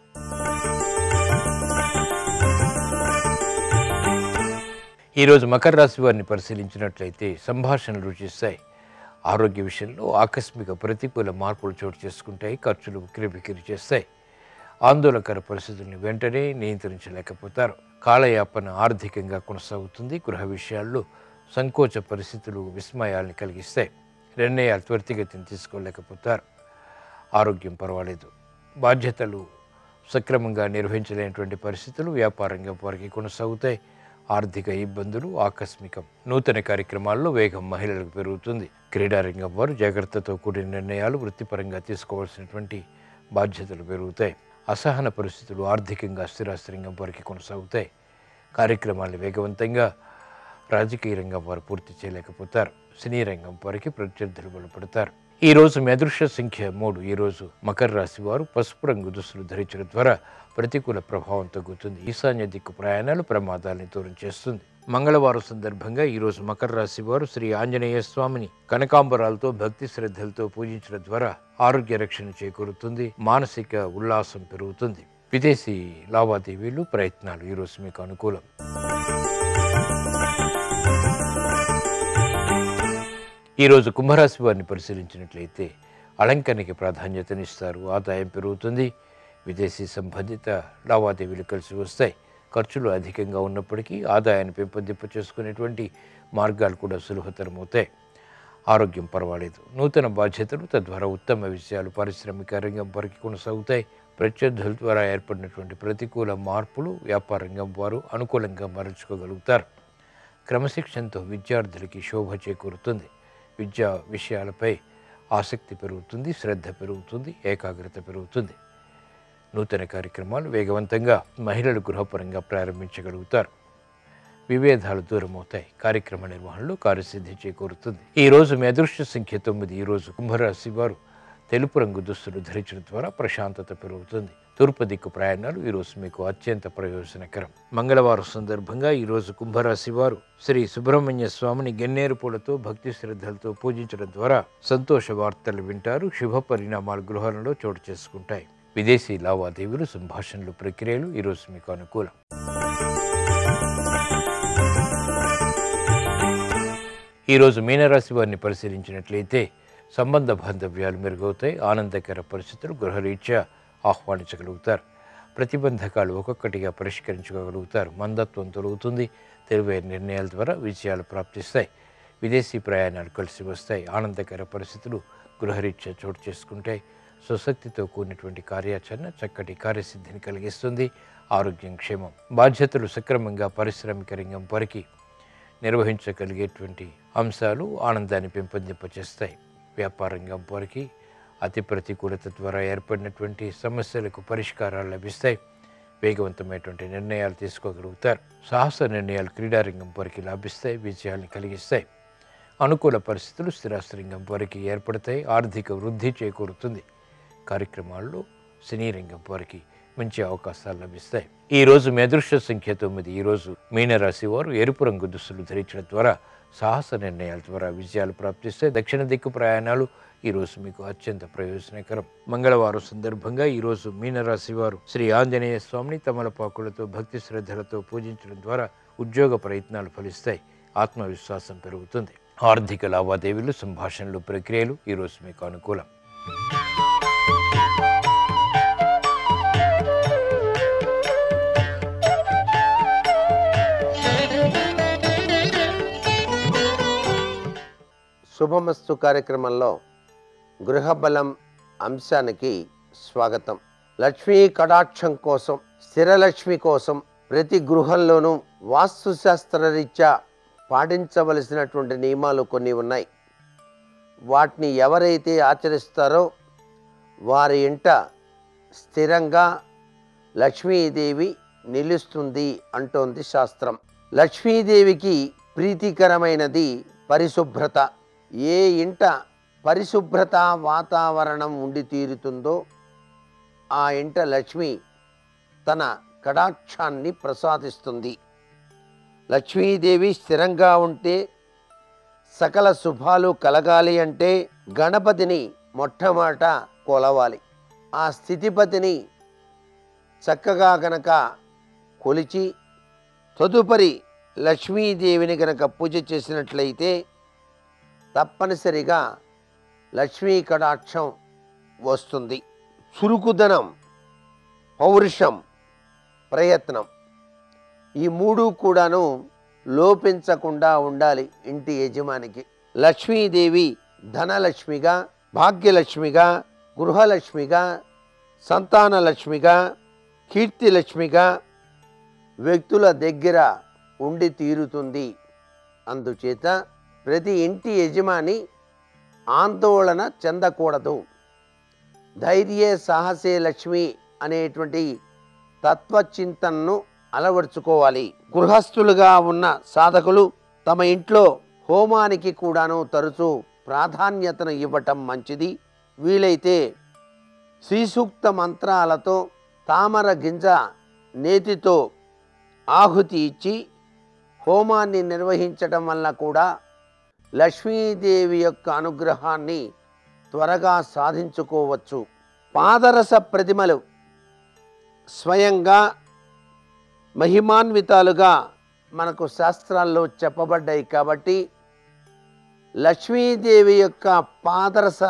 ఈరోజు మకర రాశి వారిని పరిశీలించినట్లయితే సంభాషణలు రుచిస్తాయి ఆరోగ్య విషయంలో ఆకస్మిక ప్రతికూల మార్పులు చోటు చేసుకుంటాయి ఖర్చులు ఉక్కిరిబిక్కిరి చేస్తాయి ఆందోళనకర పరిస్థితుల్ని వెంటనే నియంత్రించలేకపోతారు కాలయాపన ఆర్థికంగా కొనసాగుతుంది గృహ విషయాల్లో సంకోచ పరిస్థితులు విస్మయాల్ని కలిగిస్తాయి నిర్ణయాలు త్వరితగతిని తీసుకోలేకపోతారు ఆరోగ్యం పర్వాలేదు బాధ్యతలు సక్రమంగా నిర్వహించలేనటువంటి పరిస్థితులు వ్యాపారంగా వారికి కొనసాగుతాయి ఆర్థిక ఇబ్బందులు ఆకస్మికం నూతన కార్యక్రమాల్లో వేగం మహిళలకు పెరుగుతుంది క్రీడారంగం వారు జాగ్రత్తతో కూడిన నిర్ణయాలు వృత్తిపరంగా తీసుకోవాల్సినటువంటి బాధ్యతలు పెరుగుతాయి అసహన పరిస్థితులు ఆర్థికంగా స్థిరాస్తి రంగం వారికి కొనసాగుతాయి కార్యక్రమాలు వేగవంతంగా రాజకీయ రంగం వారు పూర్తి చేయలేకపోతారు సినీ రంగం వారికి ప్రత్యర్థులు బలపడతారు ఈ రోజు మీ అదృశ్య సంఖ్య మూడు ఈ రోజు మకర రాశి వారు పసుపు రంగు దుస్తులు ధరించడం ద్వారా ప్రతికూల ప్రభావం తగ్గుతుంది ఈశాన్య దిక్కు ప్రయాణాలు ప్రమాదాలను దూరం చేస్తుంది మంగళవారం సందర్భంగా ఈ రోజు మకర రాశి వారు శ్రీ ఆంజనేయ స్వామిని కనకాంబరాలతో భక్తి శ్రద్ధలతో పూజించడం ద్వారా ఆరోగ్య రక్షణ చేకూరుతుంది మానసిక ఉల్లాసం పెరుగుతుంది విదేశీ లావాదేవీలు ప్రయత్నాలు ఈరోజు మీకు అనుకూలం ఈరోజు కుంభరాశి వారిని పరిశీలించినట్లయితే అలంకరణకి ప్రాధాన్యతనిస్తారు ఆదాయం పెరుగుతుంది విదేశీ సంబంధిత లావాదేవీలు కలిసి వస్తాయి ఖర్చులు అధికంగా ఉన్నప్పటికీ ఆదాయాన్ని పెంపొందింప చేసుకునేటువంటి మార్గాలు కూడా సులభతరమవుతాయి ఆరోగ్యం పర్వాలేదు నూతన బాధ్యతలు తద్వారా ఉత్తమ విషయాలు పారిశ్రామిక రంగం వారికి కొనసాగుతాయి ప్రత్యర్థుల ద్వారా ఏర్పడినటువంటి ప్రతికూల మార్పులు వ్యాపార రంగం వారు అనుకూలంగా మరల్చుకోగలుగుతారు క్రమశిక్షణతో విద్యార్థులకి శోభ చేకూరుతుంది విద్యా విషయాలపై ఆసక్తి పెరుగుతుంది శ్రద్ధ పెరుగుతుంది ఏకాగ్రత పెరుగుతుంది నూతన కార్యక్రమాలు వేగవంతంగా మహిళలు గృహపరంగా ప్రారంభించగలుగుతారు విభేదాలు దూరమవుతాయి కార్యక్రమ నిర్వహణలో కార్యసిద్ధి చేకూరుతుంది ఈ రోజు మీ అదృష్ట సంఖ్య తొమ్మిది ఈ రోజు కుంభరాశి వారు తెలుపు రంగు దుస్తులు ధరించడం ద్వారా ప్రశాంతత పెరుగుతుంది తూర్పు దిక్కు ప్రయాణాలు ఈ రోజు మీకు అత్యంత ప్రయోజనకరం మంగళవారం సందర్భంగా ఈ రోజు కుంభరాశి వారు శ్రీ సుబ్రహ్మణ్య స్వామిని గన్నేరు పూలతో భక్తి శ్రద్ధలతో పూజించడం ద్వారా సంతోష వార్తలు వింటారు శుభ పరిణామాలు గృహాలలో చోటు చేసుకుంటాయి విదేశీ లావాదేవీలు సంభాషణలు ప్రక్రియలు ఈ రోజు మీకు అనుకూలం ఈరోజు మీనరాశి వారిని పరిశీలించినట్లయితే సంబంధ బాంధవ్యాలు మెరుగవుతాయి ఆనందకర పరిస్థితులు గృహరీత్యా ఆహ్వానించగలుగుతారు ప్రతిబంధకాలు ఒక్కొక్కటిగా పరిష్కరించుకోగలుగుతారు మందత్వం తొలుగుతుంది తెలివైన నిర్ణయాల ద్వారా విజయాలు ప్రాప్తిస్తాయి విదేశీ ప్రయాణాలు కలిసి వస్తాయి ఆనందకర పరిస్థితులు గృహరీత్యా చోటు చేసుకుంటాయి స్వశక్తితో కూడినటువంటి కార్యాచరణ చక్కటి కార్యసిద్ధిని కలిగిస్తుంది ఆరోగ్యం క్షేమం బాధ్యతలు సక్రమంగా పారిశ్రామిక రంగం వారికి నిర్వహించగలిగేటువంటి అంశాలు ఆనందాన్ని పెంపొందింపచేస్తాయి వ్యాపార రంగం వారికి అతి ప్రతికూలత ద్వారా ఏర్పడినటువంటి సమస్యలకు పరిష్కారాలు లభిస్తాయి వేగవంతమైనటువంటి నిర్ణయాలు తీసుకోగలుగుతారు సాహస నిర్ణయాలు క్రీడారంగం వారికి లాభిస్తాయి విజయాల్ని కలిగిస్తాయి అనుకూల పరిస్థితులు స్థిరాస్తి రంగం వారికి ఏర్పడతాయి ఆర్థిక వృద్ధి చేకూరుతుంది కార్యక్రమాల్లో సినీ రంగం వారికి మంచి అవకాశాలు లభిస్తాయి ఈ రోజు మీ అదృష్ట సంఖ్య తొమ్మిది ఈ రోజు మీనరాశి వారు ఎరుపు రంగు దుస్తులు ధరించడం ద్వారా సాహస నిర్ణయాల ద్వారా విజయాలు ప్రాప్తిస్తాయి దక్షిణ దిక్కు ప్రయాణాలు ఈ రోజు మీకు అత్యంత ప్రయోజనకరం మంగళవారం సందర్భంగా ఈ రోజు మీనరాశి వారు శ్రీ ఆంజనేయ స్వామిని తమలపాకులతో భక్తి శ్రద్ధలతో పూజించడం ద్వారా ఉద్యోగ ప్రయత్నాలు ఫలిస్తాయి ఆత్మవిశ్వాసం పెరుగుతుంది ఆర్థిక లావాదేవీలు సంభాషణలు ప్రక్రియలు ఈ రోజు మీకు అనుకూలం శుభమస్తు కార్యక్రమంలో గృహబలం అంశానికి స్వాగతం లక్ష్మీ కటాక్షం కోసం స్థిరలక్ష్మి కోసం ప్రతి గృహంలోనూ వాస్తుశాస్త్రరీత్యా పాటించవలసినటువంటి నియమాలు కొన్ని ఉన్నాయి వాటిని ఎవరైతే ఆచరిస్తారో వారి ఇంట స్థిరంగా లక్ష్మీదేవి నిలుస్తుంది అంటోంది శాస్త్రం లక్ష్మీదేవికి ప్రీతికరమైనది పరిశుభ్రత ఏ ఇంట పరిశుభ్రత వాతావరణం ఉండి తీరుతుందో ఆ ఇంట లక్ష్మి తన కటాక్షాన్ని ప్రసాదిస్తుంది లక్ష్మీదేవి స్థిరంగా ఉంటే సకల శుభాలు కలగాలి అంటే గణపతిని మొట్టమొదట కొలవాలి ఆ స్థితిపతిని చక్కగా గనక కొలిచి తదుపరి లక్ష్మీదేవిని గనక పూజ చేసినట్లయితే తప్పనిసరిగా లక్ష్మీ కటాక్షం వస్తుంది చురుకుదనం పౌరుషం ప్రయత్నం ఈ మూడు కూడాను లోపించకుండా ఉండాలి ఇంటి యజమానికి లక్ష్మీదేవి ధనలక్ష్మిగా భాగ్యలక్ష్మిగా గృహలక్ష్మిగా సంతానలక్ష్మిగా కీర్తిలక్ష్మిగా వ్యక్తుల దగ్గర ఉండి తీరుతుంది అందుచేత ప్రతి ఇంటి యజమాని ఆందోళన చెందకూడదు ధైర్య సాహసే లక్ష్మి అనేటువంటి తత్వచింతనను అలవర్చుకోవాలి గృహస్థులుగా ఉన్న సాధకులు తమ ఇంట్లో హోమానికి కూడాను తరచూ ప్రాధాన్యతను ఇవ్వటం మంచిది వీలైతే శ్రీసూక్త మంత్రాలతో తామర గింజ నేతితో ఆహుతి ఇచ్చి హోమాన్ని నిర్వహించటం వల్ల కూడా లక్ష్మీదేవి యొక్క అనుగ్రహాన్ని త్వరగా సాధించుకోవచ్చు పాదరస ప్రతిమలు స్వయంగా మహిమాన్వితాలుగా మనకు శాస్త్రాల్లో చెప్పబడ్డాయి కాబట్టి లక్ష్మీదేవి యొక్క పాదరస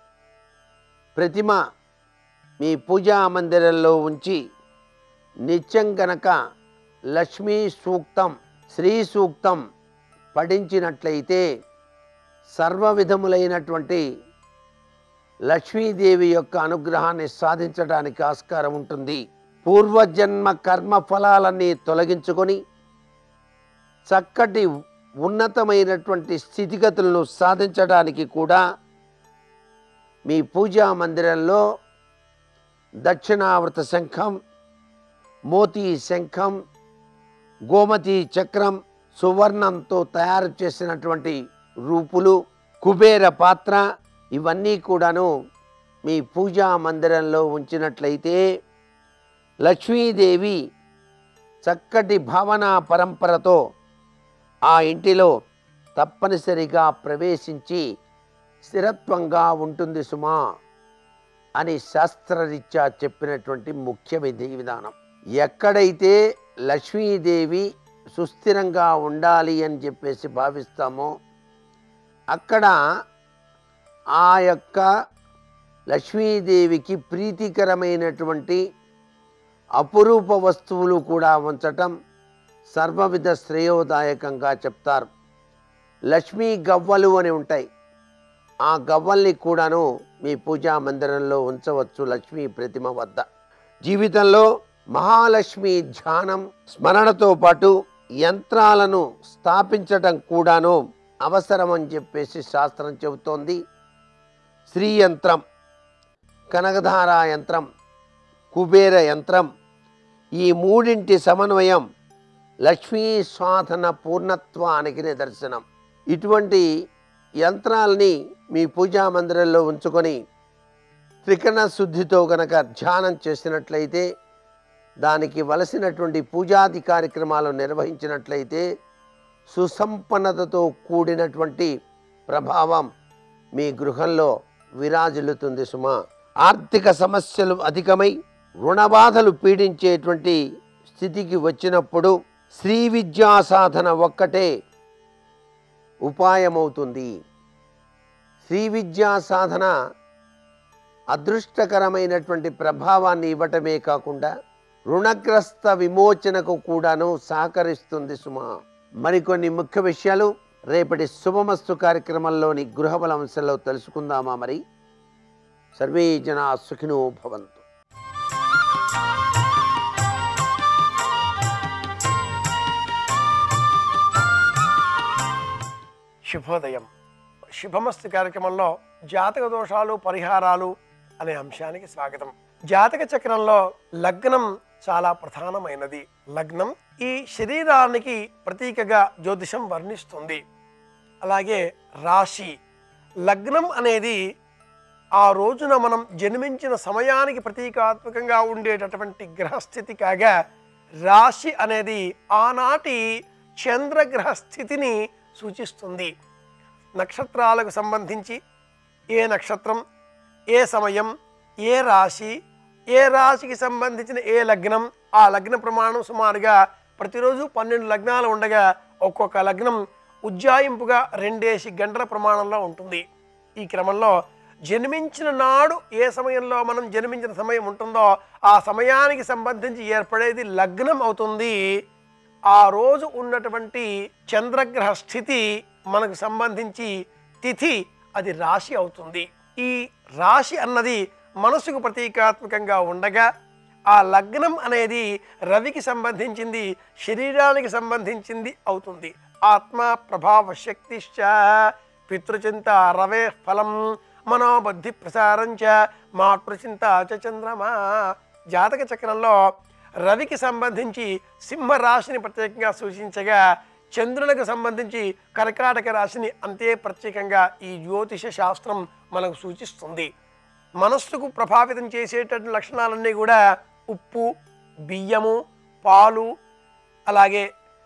ప్రతిమ మీ పూజా మందిరంలో ఉంచి నిత్యం గనక లక్ష్మీ సూక్తం శ్రీ సూక్తం పఠించినట్లయితే సర్వ విధములైనటువంటి లక్ష్మీదేవి యొక్క అనుగ్రహాన్ని సాధించడానికి ఆస్కారం ఉంటుంది పూర్వజన్మ కర్మ ఫలాలన్నీ తొలగించుకొని చక్కటి ఉన్నతమైనటువంటి స్థితిగతులను సాధించడానికి కూడా మీ పూజా మందిరంలో దక్షిణావృత శంఖం మోతీ శంఖం గోమతి చక్రం సువర్ణంతో తయారు చేసినటువంటి రూపులు కుబేర పాత్ర ఇవన్నీ కూడాను మీ పూజా మందిరంలో ఉంచినట్లయితే లక్ష్మీదేవి చక్కటి భావనా పరంపరతో ఆ ఇంటిలో తప్పనిసరిగా ప్రవేశించి స్థిరత్వంగా ఉంటుంది సుమా అని శాస్త్రరీత్యా చెప్పినటువంటి ముఖ్య విధి విధానం ఎక్కడైతే లక్ష్మీదేవి సుస్థిరంగా ఉండాలి అని చెప్పేసి భావిస్తామో అక్కడ ఆ యొక్క లక్ష్మీదేవికి ప్రీతికరమైనటువంటి అపురూప వస్తువులు కూడా ఉంచటం సర్వవిధ శ్రేయోదాయకంగా చెప్తారు లక్ష్మీ గవ్వలు అని ఉంటాయి ఆ గవ్వల్ని కూడాను మీ పూజా మందిరంలో ఉంచవచ్చు లక్ష్మీ ప్రతిమ వద్ద జీవితంలో మహాలక్ష్మి ధ్యానం స్మరణతో పాటు యంత్రాలను స్థాపించటం కూడాను అవసరం అని చెప్పేసి శాస్త్రం చెబుతోంది శ్రీ యంత్రం కనకధార యంత్రం కుబేర యంత్రం ఈ మూడింటి సమన్వయం లక్ష్మీ సాధన పూర్ణత్వానికి నిదర్శనం ఇటువంటి యంత్రాలని మీ పూజా మందిరంలో ఉంచుకొని త్రికరణ శుద్ధితో గనక ధ్యానం చేసినట్లయితే దానికి వలసినటువంటి పూజాది కార్యక్రమాలు నిర్వహించినట్లయితే సుసంపన్నతతో కూడినటువంటి ప్రభావం మీ గృహంలో విరాజిల్లుతుంది సుమా ఆర్థిక సమస్యలు అధికమై రుణబాధలు పీడించేటువంటి స్థితికి వచ్చినప్పుడు శ్రీ విద్యా సాధన ఒక్కటే ఉపాయమవుతుంది శ్రీ విద్యా సాధన అదృష్టకరమైనటువంటి ప్రభావాన్ని ఇవ్వటమే కాకుండా రుణగ్రస్త విమోచనకు కూడాను సహకరిస్తుంది సుమా మరికొన్ని ముఖ్య విషయాలు రేపటి శుభమస్తు కార్యక్రమంలోని గృహబల అంశంలో తెలుసుకుందామా మరి సర్వే జనా సుఖినో భవంతు శుభోదయం శుభమస్తు కార్యక్రమంలో జాతక దోషాలు పరిహారాలు అనే అంశానికి స్వాగతం జాతక చక్రంలో లగ్నం చాలా ప్రధానమైనది లగ్నం ఈ శరీరానికి ప్రతీకగా జ్యోతిషం వర్ణిస్తుంది అలాగే రాశి లగ్నం అనేది ఆ రోజున మనం జన్మించిన సమయానికి ప్రతీకాత్మకంగా ఉండేటటువంటి గ్రహస్థితి కాగా రాశి అనేది ఆనాటి చంద్రగ్రహ స్థితిని సూచిస్తుంది నక్షత్రాలకు సంబంధించి ఏ నక్షత్రం ఏ సమయం ఏ రాశి ఏ రాశికి సంబంధించిన ఏ లగ్నం ఆ లగ్న ప్రమాణం సుమారుగా ప్రతిరోజు పన్నెండు లగ్నాలు ఉండగా ఒక్కొక్క లగ్నం ఉజ్జాయింపుగా రెండేసి గంటల ప్రమాణంలో ఉంటుంది ఈ క్రమంలో జన్మించిన నాడు ఏ సమయంలో మనం జన్మించిన సమయం ఉంటుందో ఆ సమయానికి సంబంధించి ఏర్పడేది లగ్నం అవుతుంది ఆ రోజు ఉన్నటువంటి చంద్రగ్రహ స్థితి మనకు సంబంధించి తిథి అది రాశి అవుతుంది ఈ రాశి అన్నది మనసుకు ప్రతీకాత్మకంగా ఉండగా ఆ లగ్నం అనేది రవికి సంబంధించింది శరీరానికి సంబంధించింది అవుతుంది ఆత్మ ప్రభావ శక్తిశ్చ పితృచింత రవే ఫలం మనోబుద్ధి ప్రసారం చ మాతృచింత చ చంద్రమా జాతక చక్రంలో రవికి సంబంధించి సింహ రాశిని ప్రత్యేకంగా సూచించగా చంద్రునికి సంబంధించి కర్కాటక రాశిని అంతే ప్రత్యేకంగా ఈ జ్యోతిష శాస్త్రం మనకు సూచిస్తుంది మనస్సుకు ప్రభావితం చేసేటటువంటి లక్షణాలన్నీ కూడా ఉప్పు బియ్యము పాలు అలాగే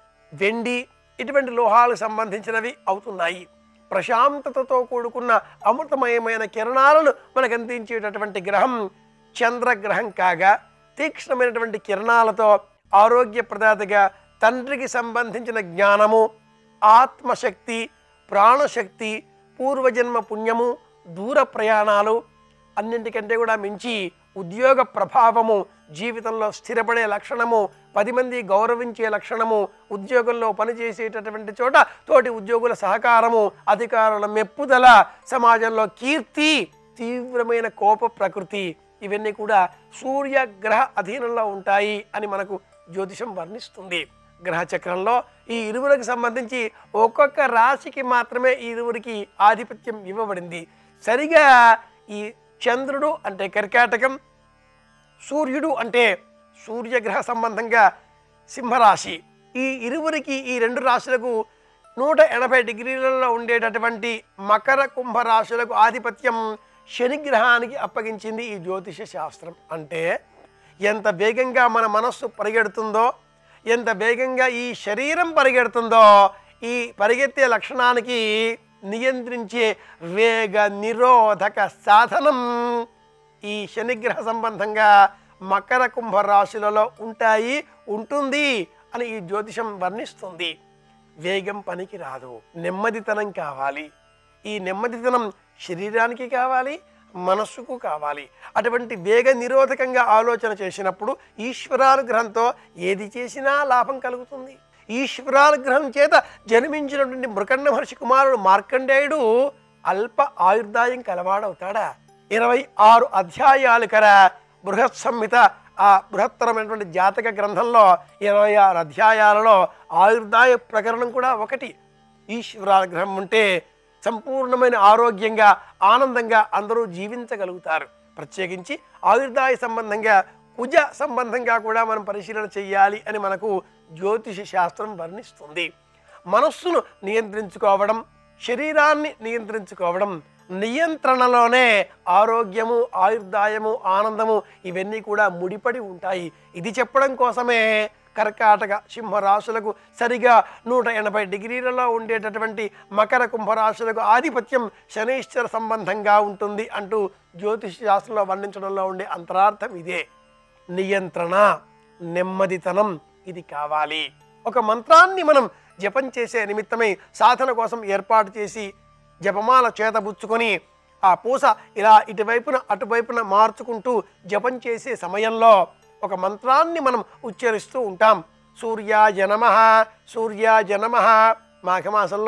వెండి ఇటువంటి లోహాలకు సంబంధించినవి అవుతున్నాయి ప్రశాంతతతో కూడుకున్న అమృతమయమైన కిరణాలను మనకు అందించేటటువంటి గ్రహం చంద్రగ్రహం కాగా తీక్ష్ణమైనటువంటి కిరణాలతో ఆరోగ్యప్రదాతగా తండ్రికి సంబంధించిన జ్ఞానము ఆత్మశక్తి ప్రాణశక్తి పూర్వజన్మ పుణ్యము దూర ప్రయాణాలు అన్నింటికంటే కూడా మించి ఉద్యోగ ప్రభావము జీవితంలో స్థిరపడే లక్షణము పది మంది గౌరవించే లక్షణము ఉద్యోగంలో పనిచేసేటటువంటి చోట తోటి ఉద్యోగుల సహకారము అధికారుల మెప్పుదల సమాజంలో కీర్తి తీవ్రమైన కోప ప్రకృతి ఇవన్నీ కూడా సూర్య గ్రహ అధీనంలో ఉంటాయి అని మనకు జ్యోతిషం వర్ణిస్తుంది గ్రహ చక్రంలో ఈ ఇరువురికి సంబంధించి ఒక్కొక్క రాశికి మాత్రమే ఈ ఇరువురికి ఆధిపత్యం ఇవ్వబడింది సరిగా ఈ చంద్రుడు అంటే కర్కాటకం సూర్యుడు అంటే సూర్యగ్రహ సంబంధంగా సింహరాశి ఈ ఇరువురికి ఈ రెండు రాశులకు నూట ఎనభై డిగ్రీలలో ఉండేటటువంటి మకర కుంభ రాశులకు ఆధిపత్యం శనిగ్రహానికి అప్పగించింది ఈ జ్యోతిష శాస్త్రం అంటే ఎంత వేగంగా మన మనస్సు పరిగెడుతుందో ఎంత వేగంగా ఈ శరీరం పరిగెడుతుందో ఈ పరిగెత్తే లక్షణానికి నియంత్రించే వేగ నిరోధక సాధనం ఈ శనిగ్రహ సంబంధంగా మకర కుంభ రాశులలో ఉంటాయి ఉంటుంది అని ఈ జ్యోతిషం వర్ణిస్తుంది వేగం పనికి రాదు నెమ్మదితనం కావాలి ఈ నెమ్మదితనం శరీరానికి కావాలి మనస్సుకు కావాలి అటువంటి వేగ నిరోధకంగా ఆలోచన చేసినప్పుడు ఈశ్వరానుగ్రహంతో ఏది చేసినా లాభం కలుగుతుంది ఈశ్వరానుగ్రహం చేత జన్మించినటువంటి మృకండ మహర్షి కుమారుడు మార్కండేయుడు అల్ప ఆయుర్దాయం కలవాడవుతాడా ఇరవై ఆరు అధ్యాయాలు కల బృహత్ సంహిత ఆ బృహత్తరమైనటువంటి జాతక గ్రంథంలో ఇరవై ఆరు అధ్యాయాలలో ఆయుర్దాయ ప్రకరణం కూడా ఒకటి ఈశ్వరానుగ్రహం ఉంటే సంపూర్ణమైన ఆరోగ్యంగా ఆనందంగా అందరూ జీవించగలుగుతారు ప్రత్యేకించి ఆయుర్దాయ సంబంధంగా కుజ సంబంధంగా కూడా మనం పరిశీలన చేయాలి అని మనకు జ్యోతిష శాస్త్రం వర్ణిస్తుంది మనస్సును నియంత్రించుకోవడం శరీరాన్ని నియంత్రించుకోవడం నియంత్రణలోనే ఆరోగ్యము ఆయుర్దాయము ఆనందము ఇవన్నీ కూడా ముడిపడి ఉంటాయి ఇది చెప్పడం కోసమే కర్కాటక సింహరాశులకు సరిగా నూట ఎనభై డిగ్రీలలో ఉండేటటువంటి మకర కుంభరాశులకు ఆధిపత్యం శనైశ్వర సంబంధంగా ఉంటుంది అంటూ జ్యోతిష శాస్త్రంలో వర్ణించడంలో ఉండే అంతరార్థం ఇదే నియంత్రణ నెమ్మదితనం ఇది కావాలి ఒక మంత్రాన్ని మనం జపం చేసే నిమిత్తమై సాధన కోసం ఏర్పాటు చేసి జపమాల చేతబుచ్చుకొని ఆ పూస ఇలా ఇటువైపున అటువైపున మార్చుకుంటూ జపం చేసే సమయంలో ఒక మంత్రాన్ని మనం ఉచ్చరిస్తూ ఉంటాం సూర్యాయ నమ సూర్యాయ నమ మాఘమాసంలో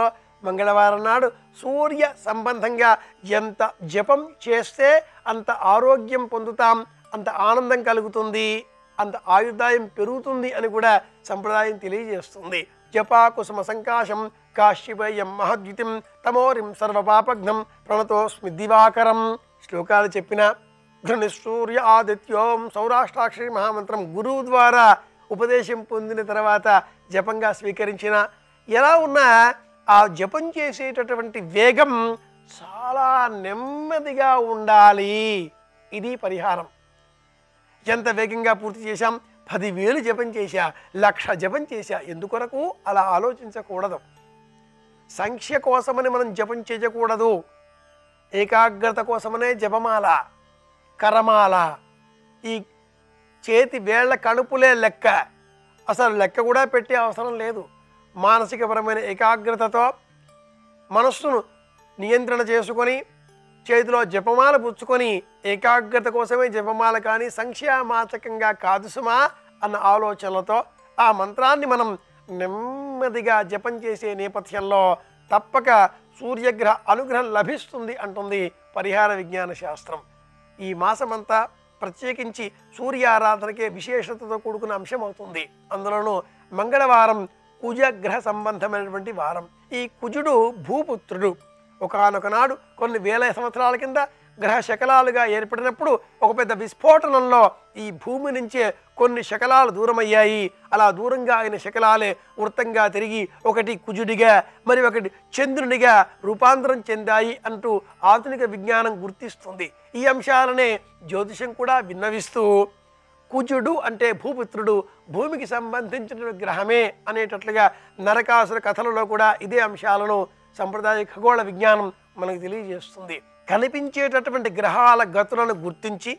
మంగళవారం నాడు సూర్య సంబంధంగా ఎంత జపం చేస్తే అంత ఆరోగ్యం పొందుతాం అంత ఆనందం కలుగుతుంది అంత ఆయుర్దాయం పెరుగుతుంది అని కూడా సంప్రదాయం తెలియజేస్తుంది జపా కుసుమ సంకాశం కాశ్యపయం మహద్యుతిం తమోరిం సర్వపాపఘ్నం ప్రణతోస్మి దివాకరం శ్లోకాలు చెప్పిన ఘృణిసూర్య ఆదిత్యోం సౌరాష్ట్రాక్షరి మహామంత్రం గురువు ద్వారా ఉపదేశం పొందిన తర్వాత జపంగా స్వీకరించిన ఎలా ఉన్నా ఆ జపం చేసేటటువంటి వేగం చాలా నెమ్మదిగా ఉండాలి ఇది పరిహారం ఎంత వేగంగా పూర్తి చేశాం పదివేలు జపం చేశా లక్ష జపం చేశా ఎందుకొరకు అలా ఆలోచించకూడదు సంఖ్య కోసమని మనం జపం చేయకూడదు ఏకాగ్రత కోసమనే జపమాల కరమాల ఈ చేతి వేళ్ల కడుపులే లెక్క అసలు లెక్క కూడా పెట్టే అవసరం లేదు మానసికపరమైన ఏకాగ్రతతో మనస్సును నియంత్రణ చేసుకొని చేతిలో జపమాల పుచ్చుకొని ఏకాగ్రత కోసమే జపమాల కానీ సంఖ్యామాచకంగా కాదు సుమా అన్న ఆలోచనలతో ఆ మంత్రాన్ని మనం నెమ్మదిగా జపం చేసే నేపథ్యంలో తప్పక సూర్యగ్రహ అనుగ్రహం లభిస్తుంది అంటుంది పరిహార విజ్ఞాన శాస్త్రం ఈ మాసమంతా ప్రత్యేకించి సూర్య ఆరాధనకే విశేషతతో కూడుకున్న అంశం అవుతుంది అందులోనూ మంగళవారం కుజగ్రహ సంబంధమైనటువంటి వారం ఈ కుజుడు భూపుత్రుడు ఒకనొక నాడు కొన్ని వేల సంవత్సరాల కింద గ్రహ శకలాలుగా ఏర్పడినప్పుడు ఒక పెద్ద విస్ఫోటనంలో ఈ భూమి నుంచే కొన్ని శకలాలు దూరమయ్యాయి అలా దూరంగా అయిన శకలాలే వృత్తంగా తిరిగి ఒకటి కుజుడిగా మరి ఒకటి చంద్రునిగా రూపాంతరం చెందాయి అంటూ ఆధునిక విజ్ఞానం గుర్తిస్తుంది ఈ అంశాలనే జ్యోతిషం కూడా విన్నవిస్తూ కుజుడు అంటే భూపుత్రుడు భూమికి సంబంధించిన గ్రహమే అనేటట్లుగా నరకాసుర కథలలో కూడా ఇదే అంశాలను సంప్రదాయ ఖగోళ విజ్ఞానం మనకు తెలియజేస్తుంది కనిపించేటటువంటి గ్రహాల గతులను గుర్తించి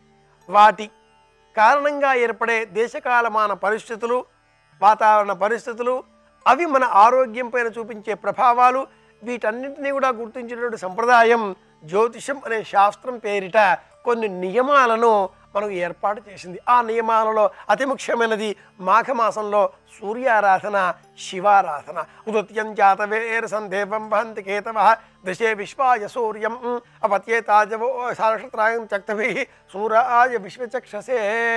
వాటి కారణంగా ఏర్పడే దేశకాలమాన పరిస్థితులు వాతావరణ పరిస్థితులు అవి మన ఆరోగ్యం పైన చూపించే ప్రభావాలు వీటన్నింటినీ కూడా గుర్తించినటువంటి సంప్రదాయం జ్యోతిషం అనే శాస్త్రం పేరిట కొన్ని నియమాలను మనకు ఏర్పాటు చేసింది ఆ నియమాలలో అతి ముఖ్యమైనది మాఘమాసంలో సూర్యారాధన శివారాధన ఉదత్యం జాతవేర సందేవం వహంతి కేతవ దశే విశ్వాయ సూర్యం అపత్యేతాజవో సానక్షత్రాయం చక్తభి సూరాయ విశ్వచక్షసే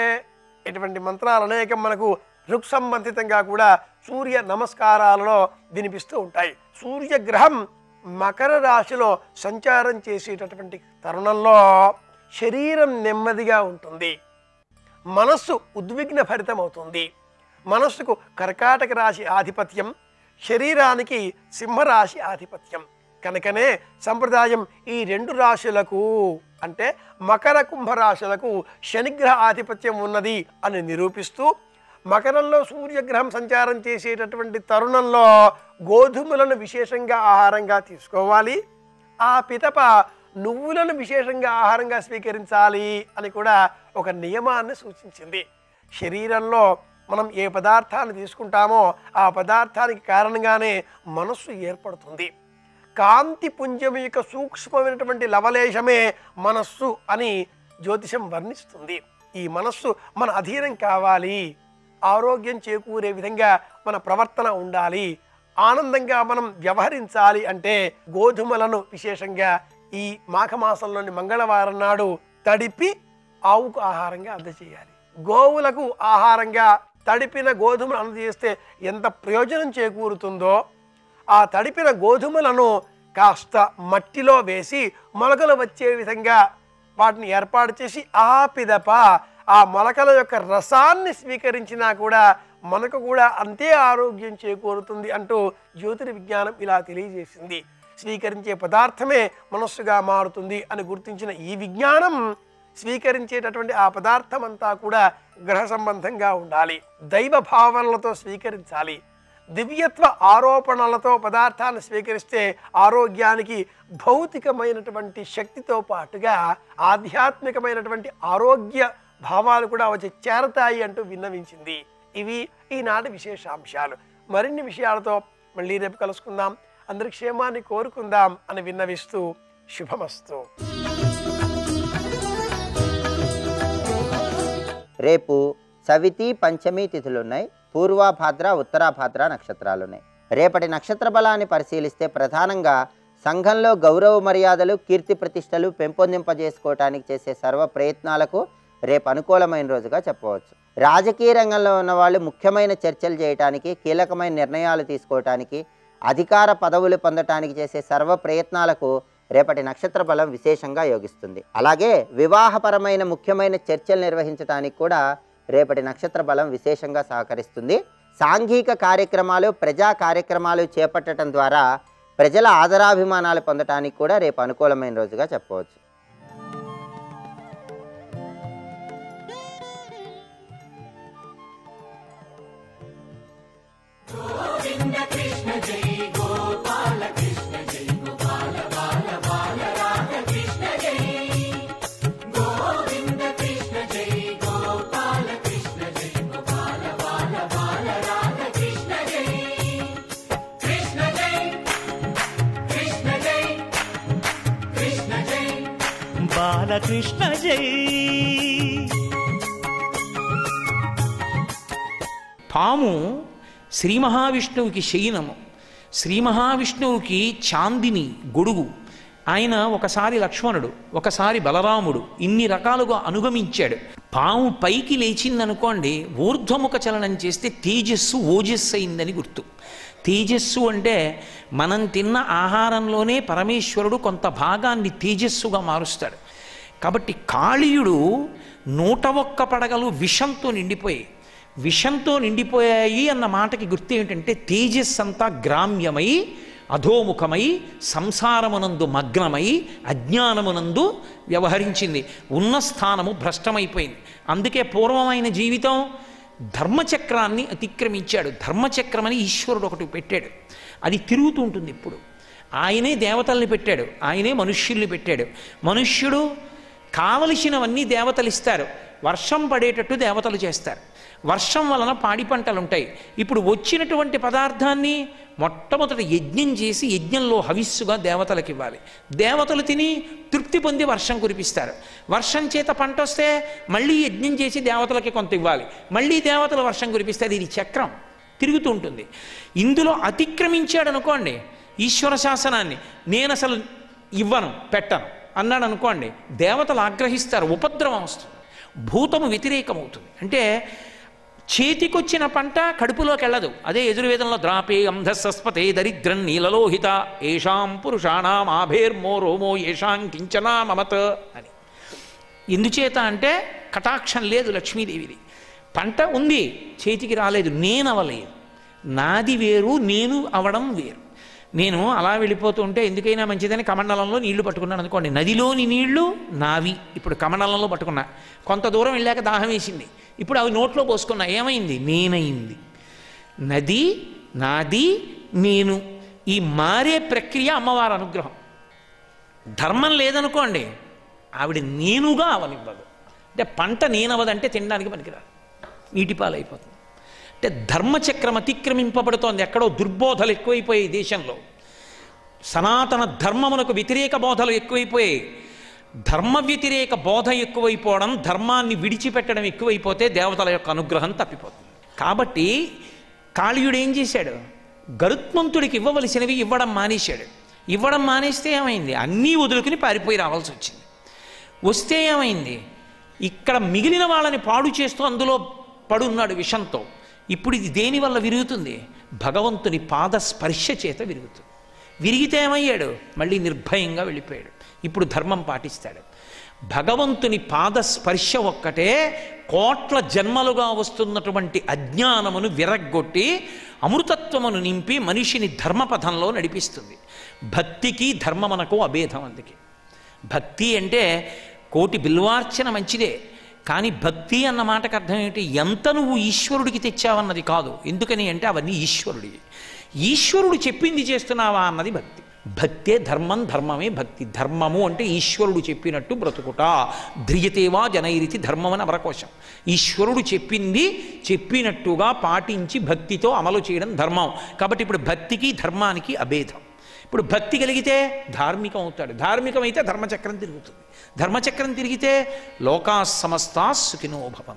ఇటువంటి మంత్రాలు అనేకం మనకు ఋక్ సంబంధితంగా కూడా సూర్య నమస్కారాలలో వినిపిస్తూ ఉంటాయి సూర్యగ్రహం మకర రాశిలో సంచారం చేసేటటువంటి తరుణంలో శరీరం నెమ్మదిగా ఉంటుంది మనస్సు ఉద్విగ్న భరితమవుతుంది మనస్సుకు కర్కాటక రాశి ఆధిపత్యం శరీరానికి సింహరాశి ఆధిపత్యం కనుకనే సంప్రదాయం ఈ రెండు రాశులకు అంటే మకర కుంభ రాశులకు శనిగ్రహ ఆధిపత్యం ఉన్నది అని నిరూపిస్తూ మకరంలో సూర్యగ్రహం సంచారం చేసేటటువంటి తరుణంలో గోధుమలను విశేషంగా ఆహారంగా తీసుకోవాలి ఆ పితప నువ్వులను విశేషంగా ఆహారంగా స్వీకరించాలి అని కూడా ఒక నియమాన్ని సూచించింది శరీరంలో మనం ఏ పదార్థాన్ని తీసుకుంటామో ఆ పదార్థానికి కారణంగానే మనస్సు ఏర్పడుతుంది కాంతి పుంజం యొక్క సూక్ష్మమైనటువంటి లవలేశమే మనస్సు అని జ్యోతిషం వర్ణిస్తుంది ఈ మనస్సు మన అధీనం కావాలి ఆరోగ్యం చేకూరే విధంగా మన ప్రవర్తన ఉండాలి ఆనందంగా మనం వ్యవహరించాలి అంటే గోధుమలను విశేషంగా ఈ మాఘమాసంలోని మంగళవారం నాడు తడిపి ఆవుకు ఆహారంగా అందజేయాలి గోవులకు ఆహారంగా తడిపిన గోధుమలు అందజేస్తే ఎంత ప్రయోజనం చేకూరుతుందో ఆ తడిపిన గోధుమలను కాస్త మట్టిలో వేసి మొలకలు వచ్చే విధంగా వాటిని ఏర్పాటు చేసి ఆ పిదప ఆ మొలకల యొక్క రసాన్ని స్వీకరించినా కూడా మనకు కూడా అంతే ఆరోగ్యం చేకూరుతుంది అంటూ జ్యోతిర్విజ్ఞానం ఇలా తెలియజేసింది స్వీకరించే పదార్థమే మనస్సుగా మారుతుంది అని గుర్తించిన ఈ విజ్ఞానం స్వీకరించేటటువంటి ఆ పదార్థం అంతా కూడా గ్రహ సంబంధంగా ఉండాలి దైవ భావనలతో స్వీకరించాలి దివ్యత్వ ఆరోపణలతో పదార్థాన్ని స్వీకరిస్తే ఆరోగ్యానికి భౌతికమైనటువంటి శక్తితో పాటుగా ఆధ్యాత్మికమైనటువంటి ఆరోగ్య భావాలు కూడా వచ్చి చేరతాయి అంటూ విన్నవించింది ఇవి ఈనాటి విశేషాంశాలు మరిన్ని విషయాలతో మళ్ళీ రేపు కలుసుకుందాం అందరి క్షేమాన్ని కోరుకుందాం అని విన్నవిస్తూ శుభమస్తు రేపు సవితి పంచమి తిథులు ఉన్నాయి పూర్వాభాద్ర ఉత్తరాభాద్ర నక్షత్రాలు ఉన్నాయి రేపటి నక్షత్ర బలాన్ని పరిశీలిస్తే ప్రధానంగా సంఘంలో గౌరవ మర్యాదలు కీర్తి ప్రతిష్టలు పెంపొందింపజేసుకోవటానికి చేసే సర్వ ప్రయత్నాలకు రేపు అనుకూలమైన రోజుగా చెప్పవచ్చు రాజకీయ రంగంలో ఉన్న వాళ్ళు ముఖ్యమైన చర్చలు చేయటానికి కీలకమైన నిర్ణయాలు తీసుకోవటానికి అధికార పదవులు పొందటానికి చేసే సర్వ ప్రయత్నాలకు రేపటి నక్షత్ర బలం విశేషంగా యోగిస్తుంది అలాగే వివాహపరమైన ముఖ్యమైన చర్చలు నిర్వహించడానికి కూడా రేపటి నక్షత్ర బలం విశేషంగా సహకరిస్తుంది సాంఘిక కార్యక్రమాలు ప్రజా కార్యక్రమాలు చేపట్టడం ద్వారా ప్రజల ఆదరాభిమానాలు పొందటానికి కూడా రేపు అనుకూలమైన రోజుగా చెప్పవచ్చు బాలకృష్ణ జై పాము శ్రీ మహావిష్ణువుకి శయనము శ్రీ మహావిష్ణువుకి చాందిని గొడుగు ఆయన ఒకసారి లక్ష్మణుడు ఒకసారి బలరాముడు ఇన్ని రకాలుగా అనుగమించాడు పాము పైకి లేచిందనుకోండి ఊర్ధ్వముఖ చలనం చేస్తే తేజస్సు ఓజస్సు అయిందని గుర్తు తేజస్సు అంటే మనం తిన్న ఆహారంలోనే పరమేశ్వరుడు కొంత భాగాన్ని తేజస్సుగా మారుస్తాడు కాబట్టి కాళీయుడు నూట ఒక్క పడగలు విషంతో నిండిపోయాయి విషంతో నిండిపోయాయి అన్న మాటకి గుర్తు ఏమిటంటే తేజస్ అంతా గ్రామ్యమై అధోముఖమై సంసారమునందు మగ్నమై అజ్ఞానమునందు వ్యవహరించింది ఉన్న స్థానము భ్రష్టమైపోయింది అందుకే పూర్వమైన జీవితం ధర్మచక్రాన్ని అతిక్రమించాడు ధర్మచక్రమని ఈశ్వరుడు ఒకటి పెట్టాడు అది తిరుగుతూ ఉంటుంది ఇప్పుడు ఆయనే దేవతల్ని పెట్టాడు ఆయనే మనుష్యుల్ని పెట్టాడు మనుష్యుడు కావలసినవన్నీ దేవతలు ఇస్తారు వర్షం పడేటట్టు దేవతలు చేస్తారు వర్షం వలన పాడి పంటలు ఉంటాయి ఇప్పుడు వచ్చినటువంటి పదార్థాన్ని మొట్టమొదట యజ్ఞం చేసి యజ్ఞంలో హవిస్సుగా దేవతలకు ఇవ్వాలి దేవతలు తిని తృప్తి పొంది వర్షం కురిపిస్తారు వర్షం చేత పంట వస్తే మళ్ళీ యజ్ఞం చేసి దేవతలకి కొంత ఇవ్వాలి మళ్ళీ దేవతలు వర్షం కురిపిస్తే ఇది చక్రం తిరుగుతూ ఉంటుంది ఇందులో అతిక్రమించాడు అనుకోండి ఈశ్వర శాసనాన్ని నేను అసలు ఇవ్వను పెట్టను అన్నాడు అనుకోండి దేవతలు ఆగ్రహిస్తారు ఉపద్రవం వస్తుంది భూతము వ్యతిరేకమవుతుంది అంటే చేతికొచ్చిన పంట కడుపులోకి వెళ్ళదు అదే ఎదుర్వేదంలో ద్రాపే అంధస్వస్పతే దరిద్రం నీలలోహిత ఏషాం పురుషాణం ఆభేర్మో రోమో ఏషాం కించనా మమత అని ఎందుచేత అంటే కటాక్షం లేదు లక్ష్మీదేవిది పంట ఉంది చేతికి రాలేదు నేను అవలేదు నాది వేరు నేను అవడం వేరు నేను అలా వెళ్ళిపోతూ ఉంటే ఎందుకైనా మంచిదని కమండలంలో నీళ్లు పట్టుకున్నాను అనుకోండి నదిలోని నీళ్లు నావి ఇప్పుడు కమండలంలో పట్టుకున్నా కొంత దూరం వెళ్ళాక దాహం వేసింది ఇప్పుడు అవి నోట్లో పోసుకున్నా ఏమైంది నేనయింది నది నాది నేను ఈ మారే ప్రక్రియ అమ్మవారి అనుగ్రహం ధర్మం లేదనుకోండి ఆవిడ నేనుగా అవనివ్వదు అంటే పంట నేనవదంటే తినడానికి పనికిరాదు నీటిపాలైపోతుంది అంటే ధర్మచక్రం అతిక్రమింపబడుతోంది ఎక్కడో దుర్బోధలు ఎక్కువైపోయాయి దేశంలో సనాతన ధర్మమునకు వ్యతిరేక బోధలు ఎక్కువైపోయాయి ధర్మ వ్యతిరేక బోధ ఎక్కువైపోవడం ధర్మాన్ని విడిచిపెట్టడం ఎక్కువైపోతే దేవతల యొక్క అనుగ్రహం తప్పిపోతుంది కాబట్టి కాళీయుడు ఏం చేశాడు గరుత్మంతుడికి ఇవ్వవలసినవి ఇవ్వడం మానేశాడు ఇవ్వడం మానేస్తే ఏమైంది అన్నీ వదులుకుని పారిపోయి రావాల్సి వచ్చింది వస్తే ఏమైంది ఇక్కడ మిగిలిన వాళ్ళని పాడు చేస్తూ అందులో పడున్నాడు విషంతో ఇప్పుడు ఇది దేని వల్ల విరుగుతుంది భగవంతుని పాద స్పర్శ చేత విరుగుతుంది విరిగితే ఏమయ్యాడు మళ్ళీ నిర్భయంగా వెళ్ళిపోయాడు ఇప్పుడు ధర్మం పాటిస్తాడు భగవంతుని పాద స్పర్శ ఒక్కటే కోట్ల జన్మలుగా వస్తున్నటువంటి అజ్ఞానమును విరగ్గొట్టి అమృతత్వమును నింపి మనిషిని ధర్మపథంలో నడిపిస్తుంది భక్తికి ధర్మమునకు అభేదం అందుకే భక్తి అంటే కోటి బిల్వార్చన మంచిదే కానీ భక్తి అన్న మాటకు అర్థం ఏంటి ఎంత నువ్వు ఈశ్వరుడికి తెచ్చావన్నది కాదు ఎందుకని అంటే అవన్నీ ఈశ్వరుడివి ఈశ్వరుడు చెప్పింది చేస్తున్నావా అన్నది భక్తి భక్తే ధర్మం ధర్మమే భక్తి ధర్మము అంటే ఈశ్వరుడు చెప్పినట్టు బ్రతుకుట ధ్రియతేవా జనైరితి ధర్మం అని అమరకోశం ఈశ్వరుడు చెప్పింది చెప్పినట్టుగా పాటించి భక్తితో అమలు చేయడం ధర్మం కాబట్టి ఇప్పుడు భక్తికి ధర్మానికి అభేదం ఇప్పుడు భక్తి కలిగితే ధార్మికం అవుతాడు ధార్మికమైతే ధర్మచక్రం తిరుగుతుంది ధర్మచక్రం తిరిగితే లోకా సమస్తా సుఖినో భవంతు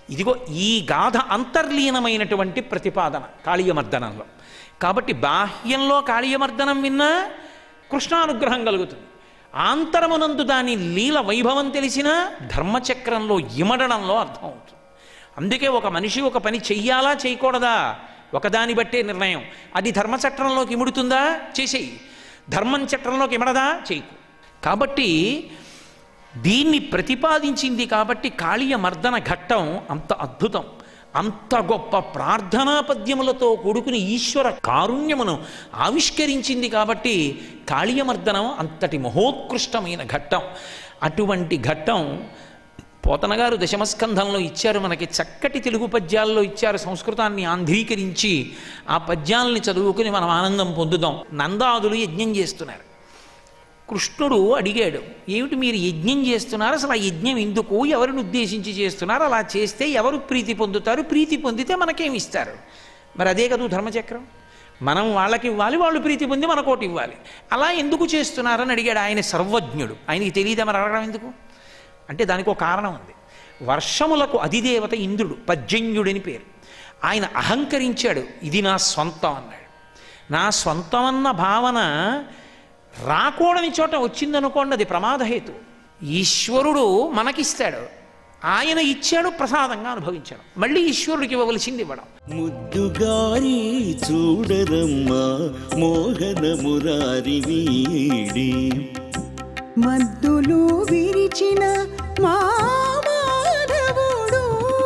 ఇదిగో ఈ గాథ అంతర్లీనమైనటువంటి ప్రతిపాదన కాళీయమర్దనంలో కాబట్టి బాహ్యంలో కాళీయమర్దనం విన్నా కృష్ణానుగ్రహం కలుగుతుంది ఆంతరమునందు దాని లీల వైభవం తెలిసినా ధర్మచక్రంలో ఇమడడంలో అర్థం అవుతుంది అందుకే ఒక మనిషి ఒక పని చెయ్యాలా చేయకూడదా ఒకదాని బట్టే నిర్ణయం అది ధర్మచక్రంలోకి ఇముడుతుందా చేసేయి ధర్మం చక్రంలోకి ఇమడదా చేయకు కాబట్టి దీన్ని ప్రతిపాదించింది కాబట్టి కాళీయ మర్దన ఘట్టం అంత అద్భుతం అంత గొప్ప ప్రార్థనా పద్యములతో కూడుకుని ఈశ్వర కారుణ్యమును ఆవిష్కరించింది కాబట్టి కాళీయమర్దనం అంతటి మహోత్కృష్టమైన ఘట్టం అటువంటి ఘట్టం పోతనగారు దశమస్కంధంలో ఇచ్చారు మనకి చక్కటి తెలుగు పద్యాల్లో ఇచ్చారు సంస్కృతాన్ని ఆంధ్రీకరించి ఆ పద్యాలని చదువుకుని మనం ఆనందం పొందుదాం నందాదులు యజ్ఞం చేస్తున్నారు కృష్ణుడు అడిగాడు ఏమిటి మీరు యజ్ఞం చేస్తున్నారు అసలు ఆ యజ్ఞం ఎందుకు ఎవరిని ఉద్దేశించి చేస్తున్నారు అలా చేస్తే ఎవరు ప్రీతి పొందుతారు ప్రీతి పొందితే మనకేమి ఇస్తారు మరి అదే కదా ధర్మచక్రం మనం వాళ్ళకి ఇవ్వాలి వాళ్ళు ప్రీతి పొంది మనకోటి ఇవ్వాలి అలా ఎందుకు చేస్తున్నారని అడిగాడు ఆయన సర్వజ్ఞుడు ఆయనకి తెలియదా మరి అడగడం ఎందుకు అంటే దానికి ఒక కారణం ఉంది వర్షములకు అధిదేవత ఇంద్రుడు పర్జన్యుడని పేరు ఆయన అహంకరించాడు ఇది నా సొంతం అన్నాడు నా సొంతం అన్న భావన రాకూడని చోట వచ్చిందనుకోండి అది ప్రమాదహేతు ఈశ్వరుడు మనకిస్తాడు ఆయన ఇచ్చాడు ప్రసాదంగా అనుభవించాడు మళ్ళీ ఈశ్వరుడికి ఇవ్వవలసింది ఇవ్వడం ముద్దుగారి చూడరమ్మా మోహన మురారి వీడి మద్దులు విరిచిన మా మాధవుడు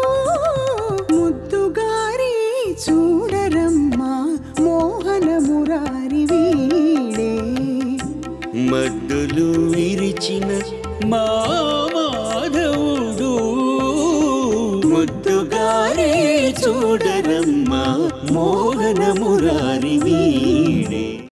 ముద్దుగారి చూడరమ్మా మోహన మురారి వీడే మద్దులు విరిచిన మా మాధవుడు ముద్దుగారి చూడరమ్మా మోహన మురారి వీడే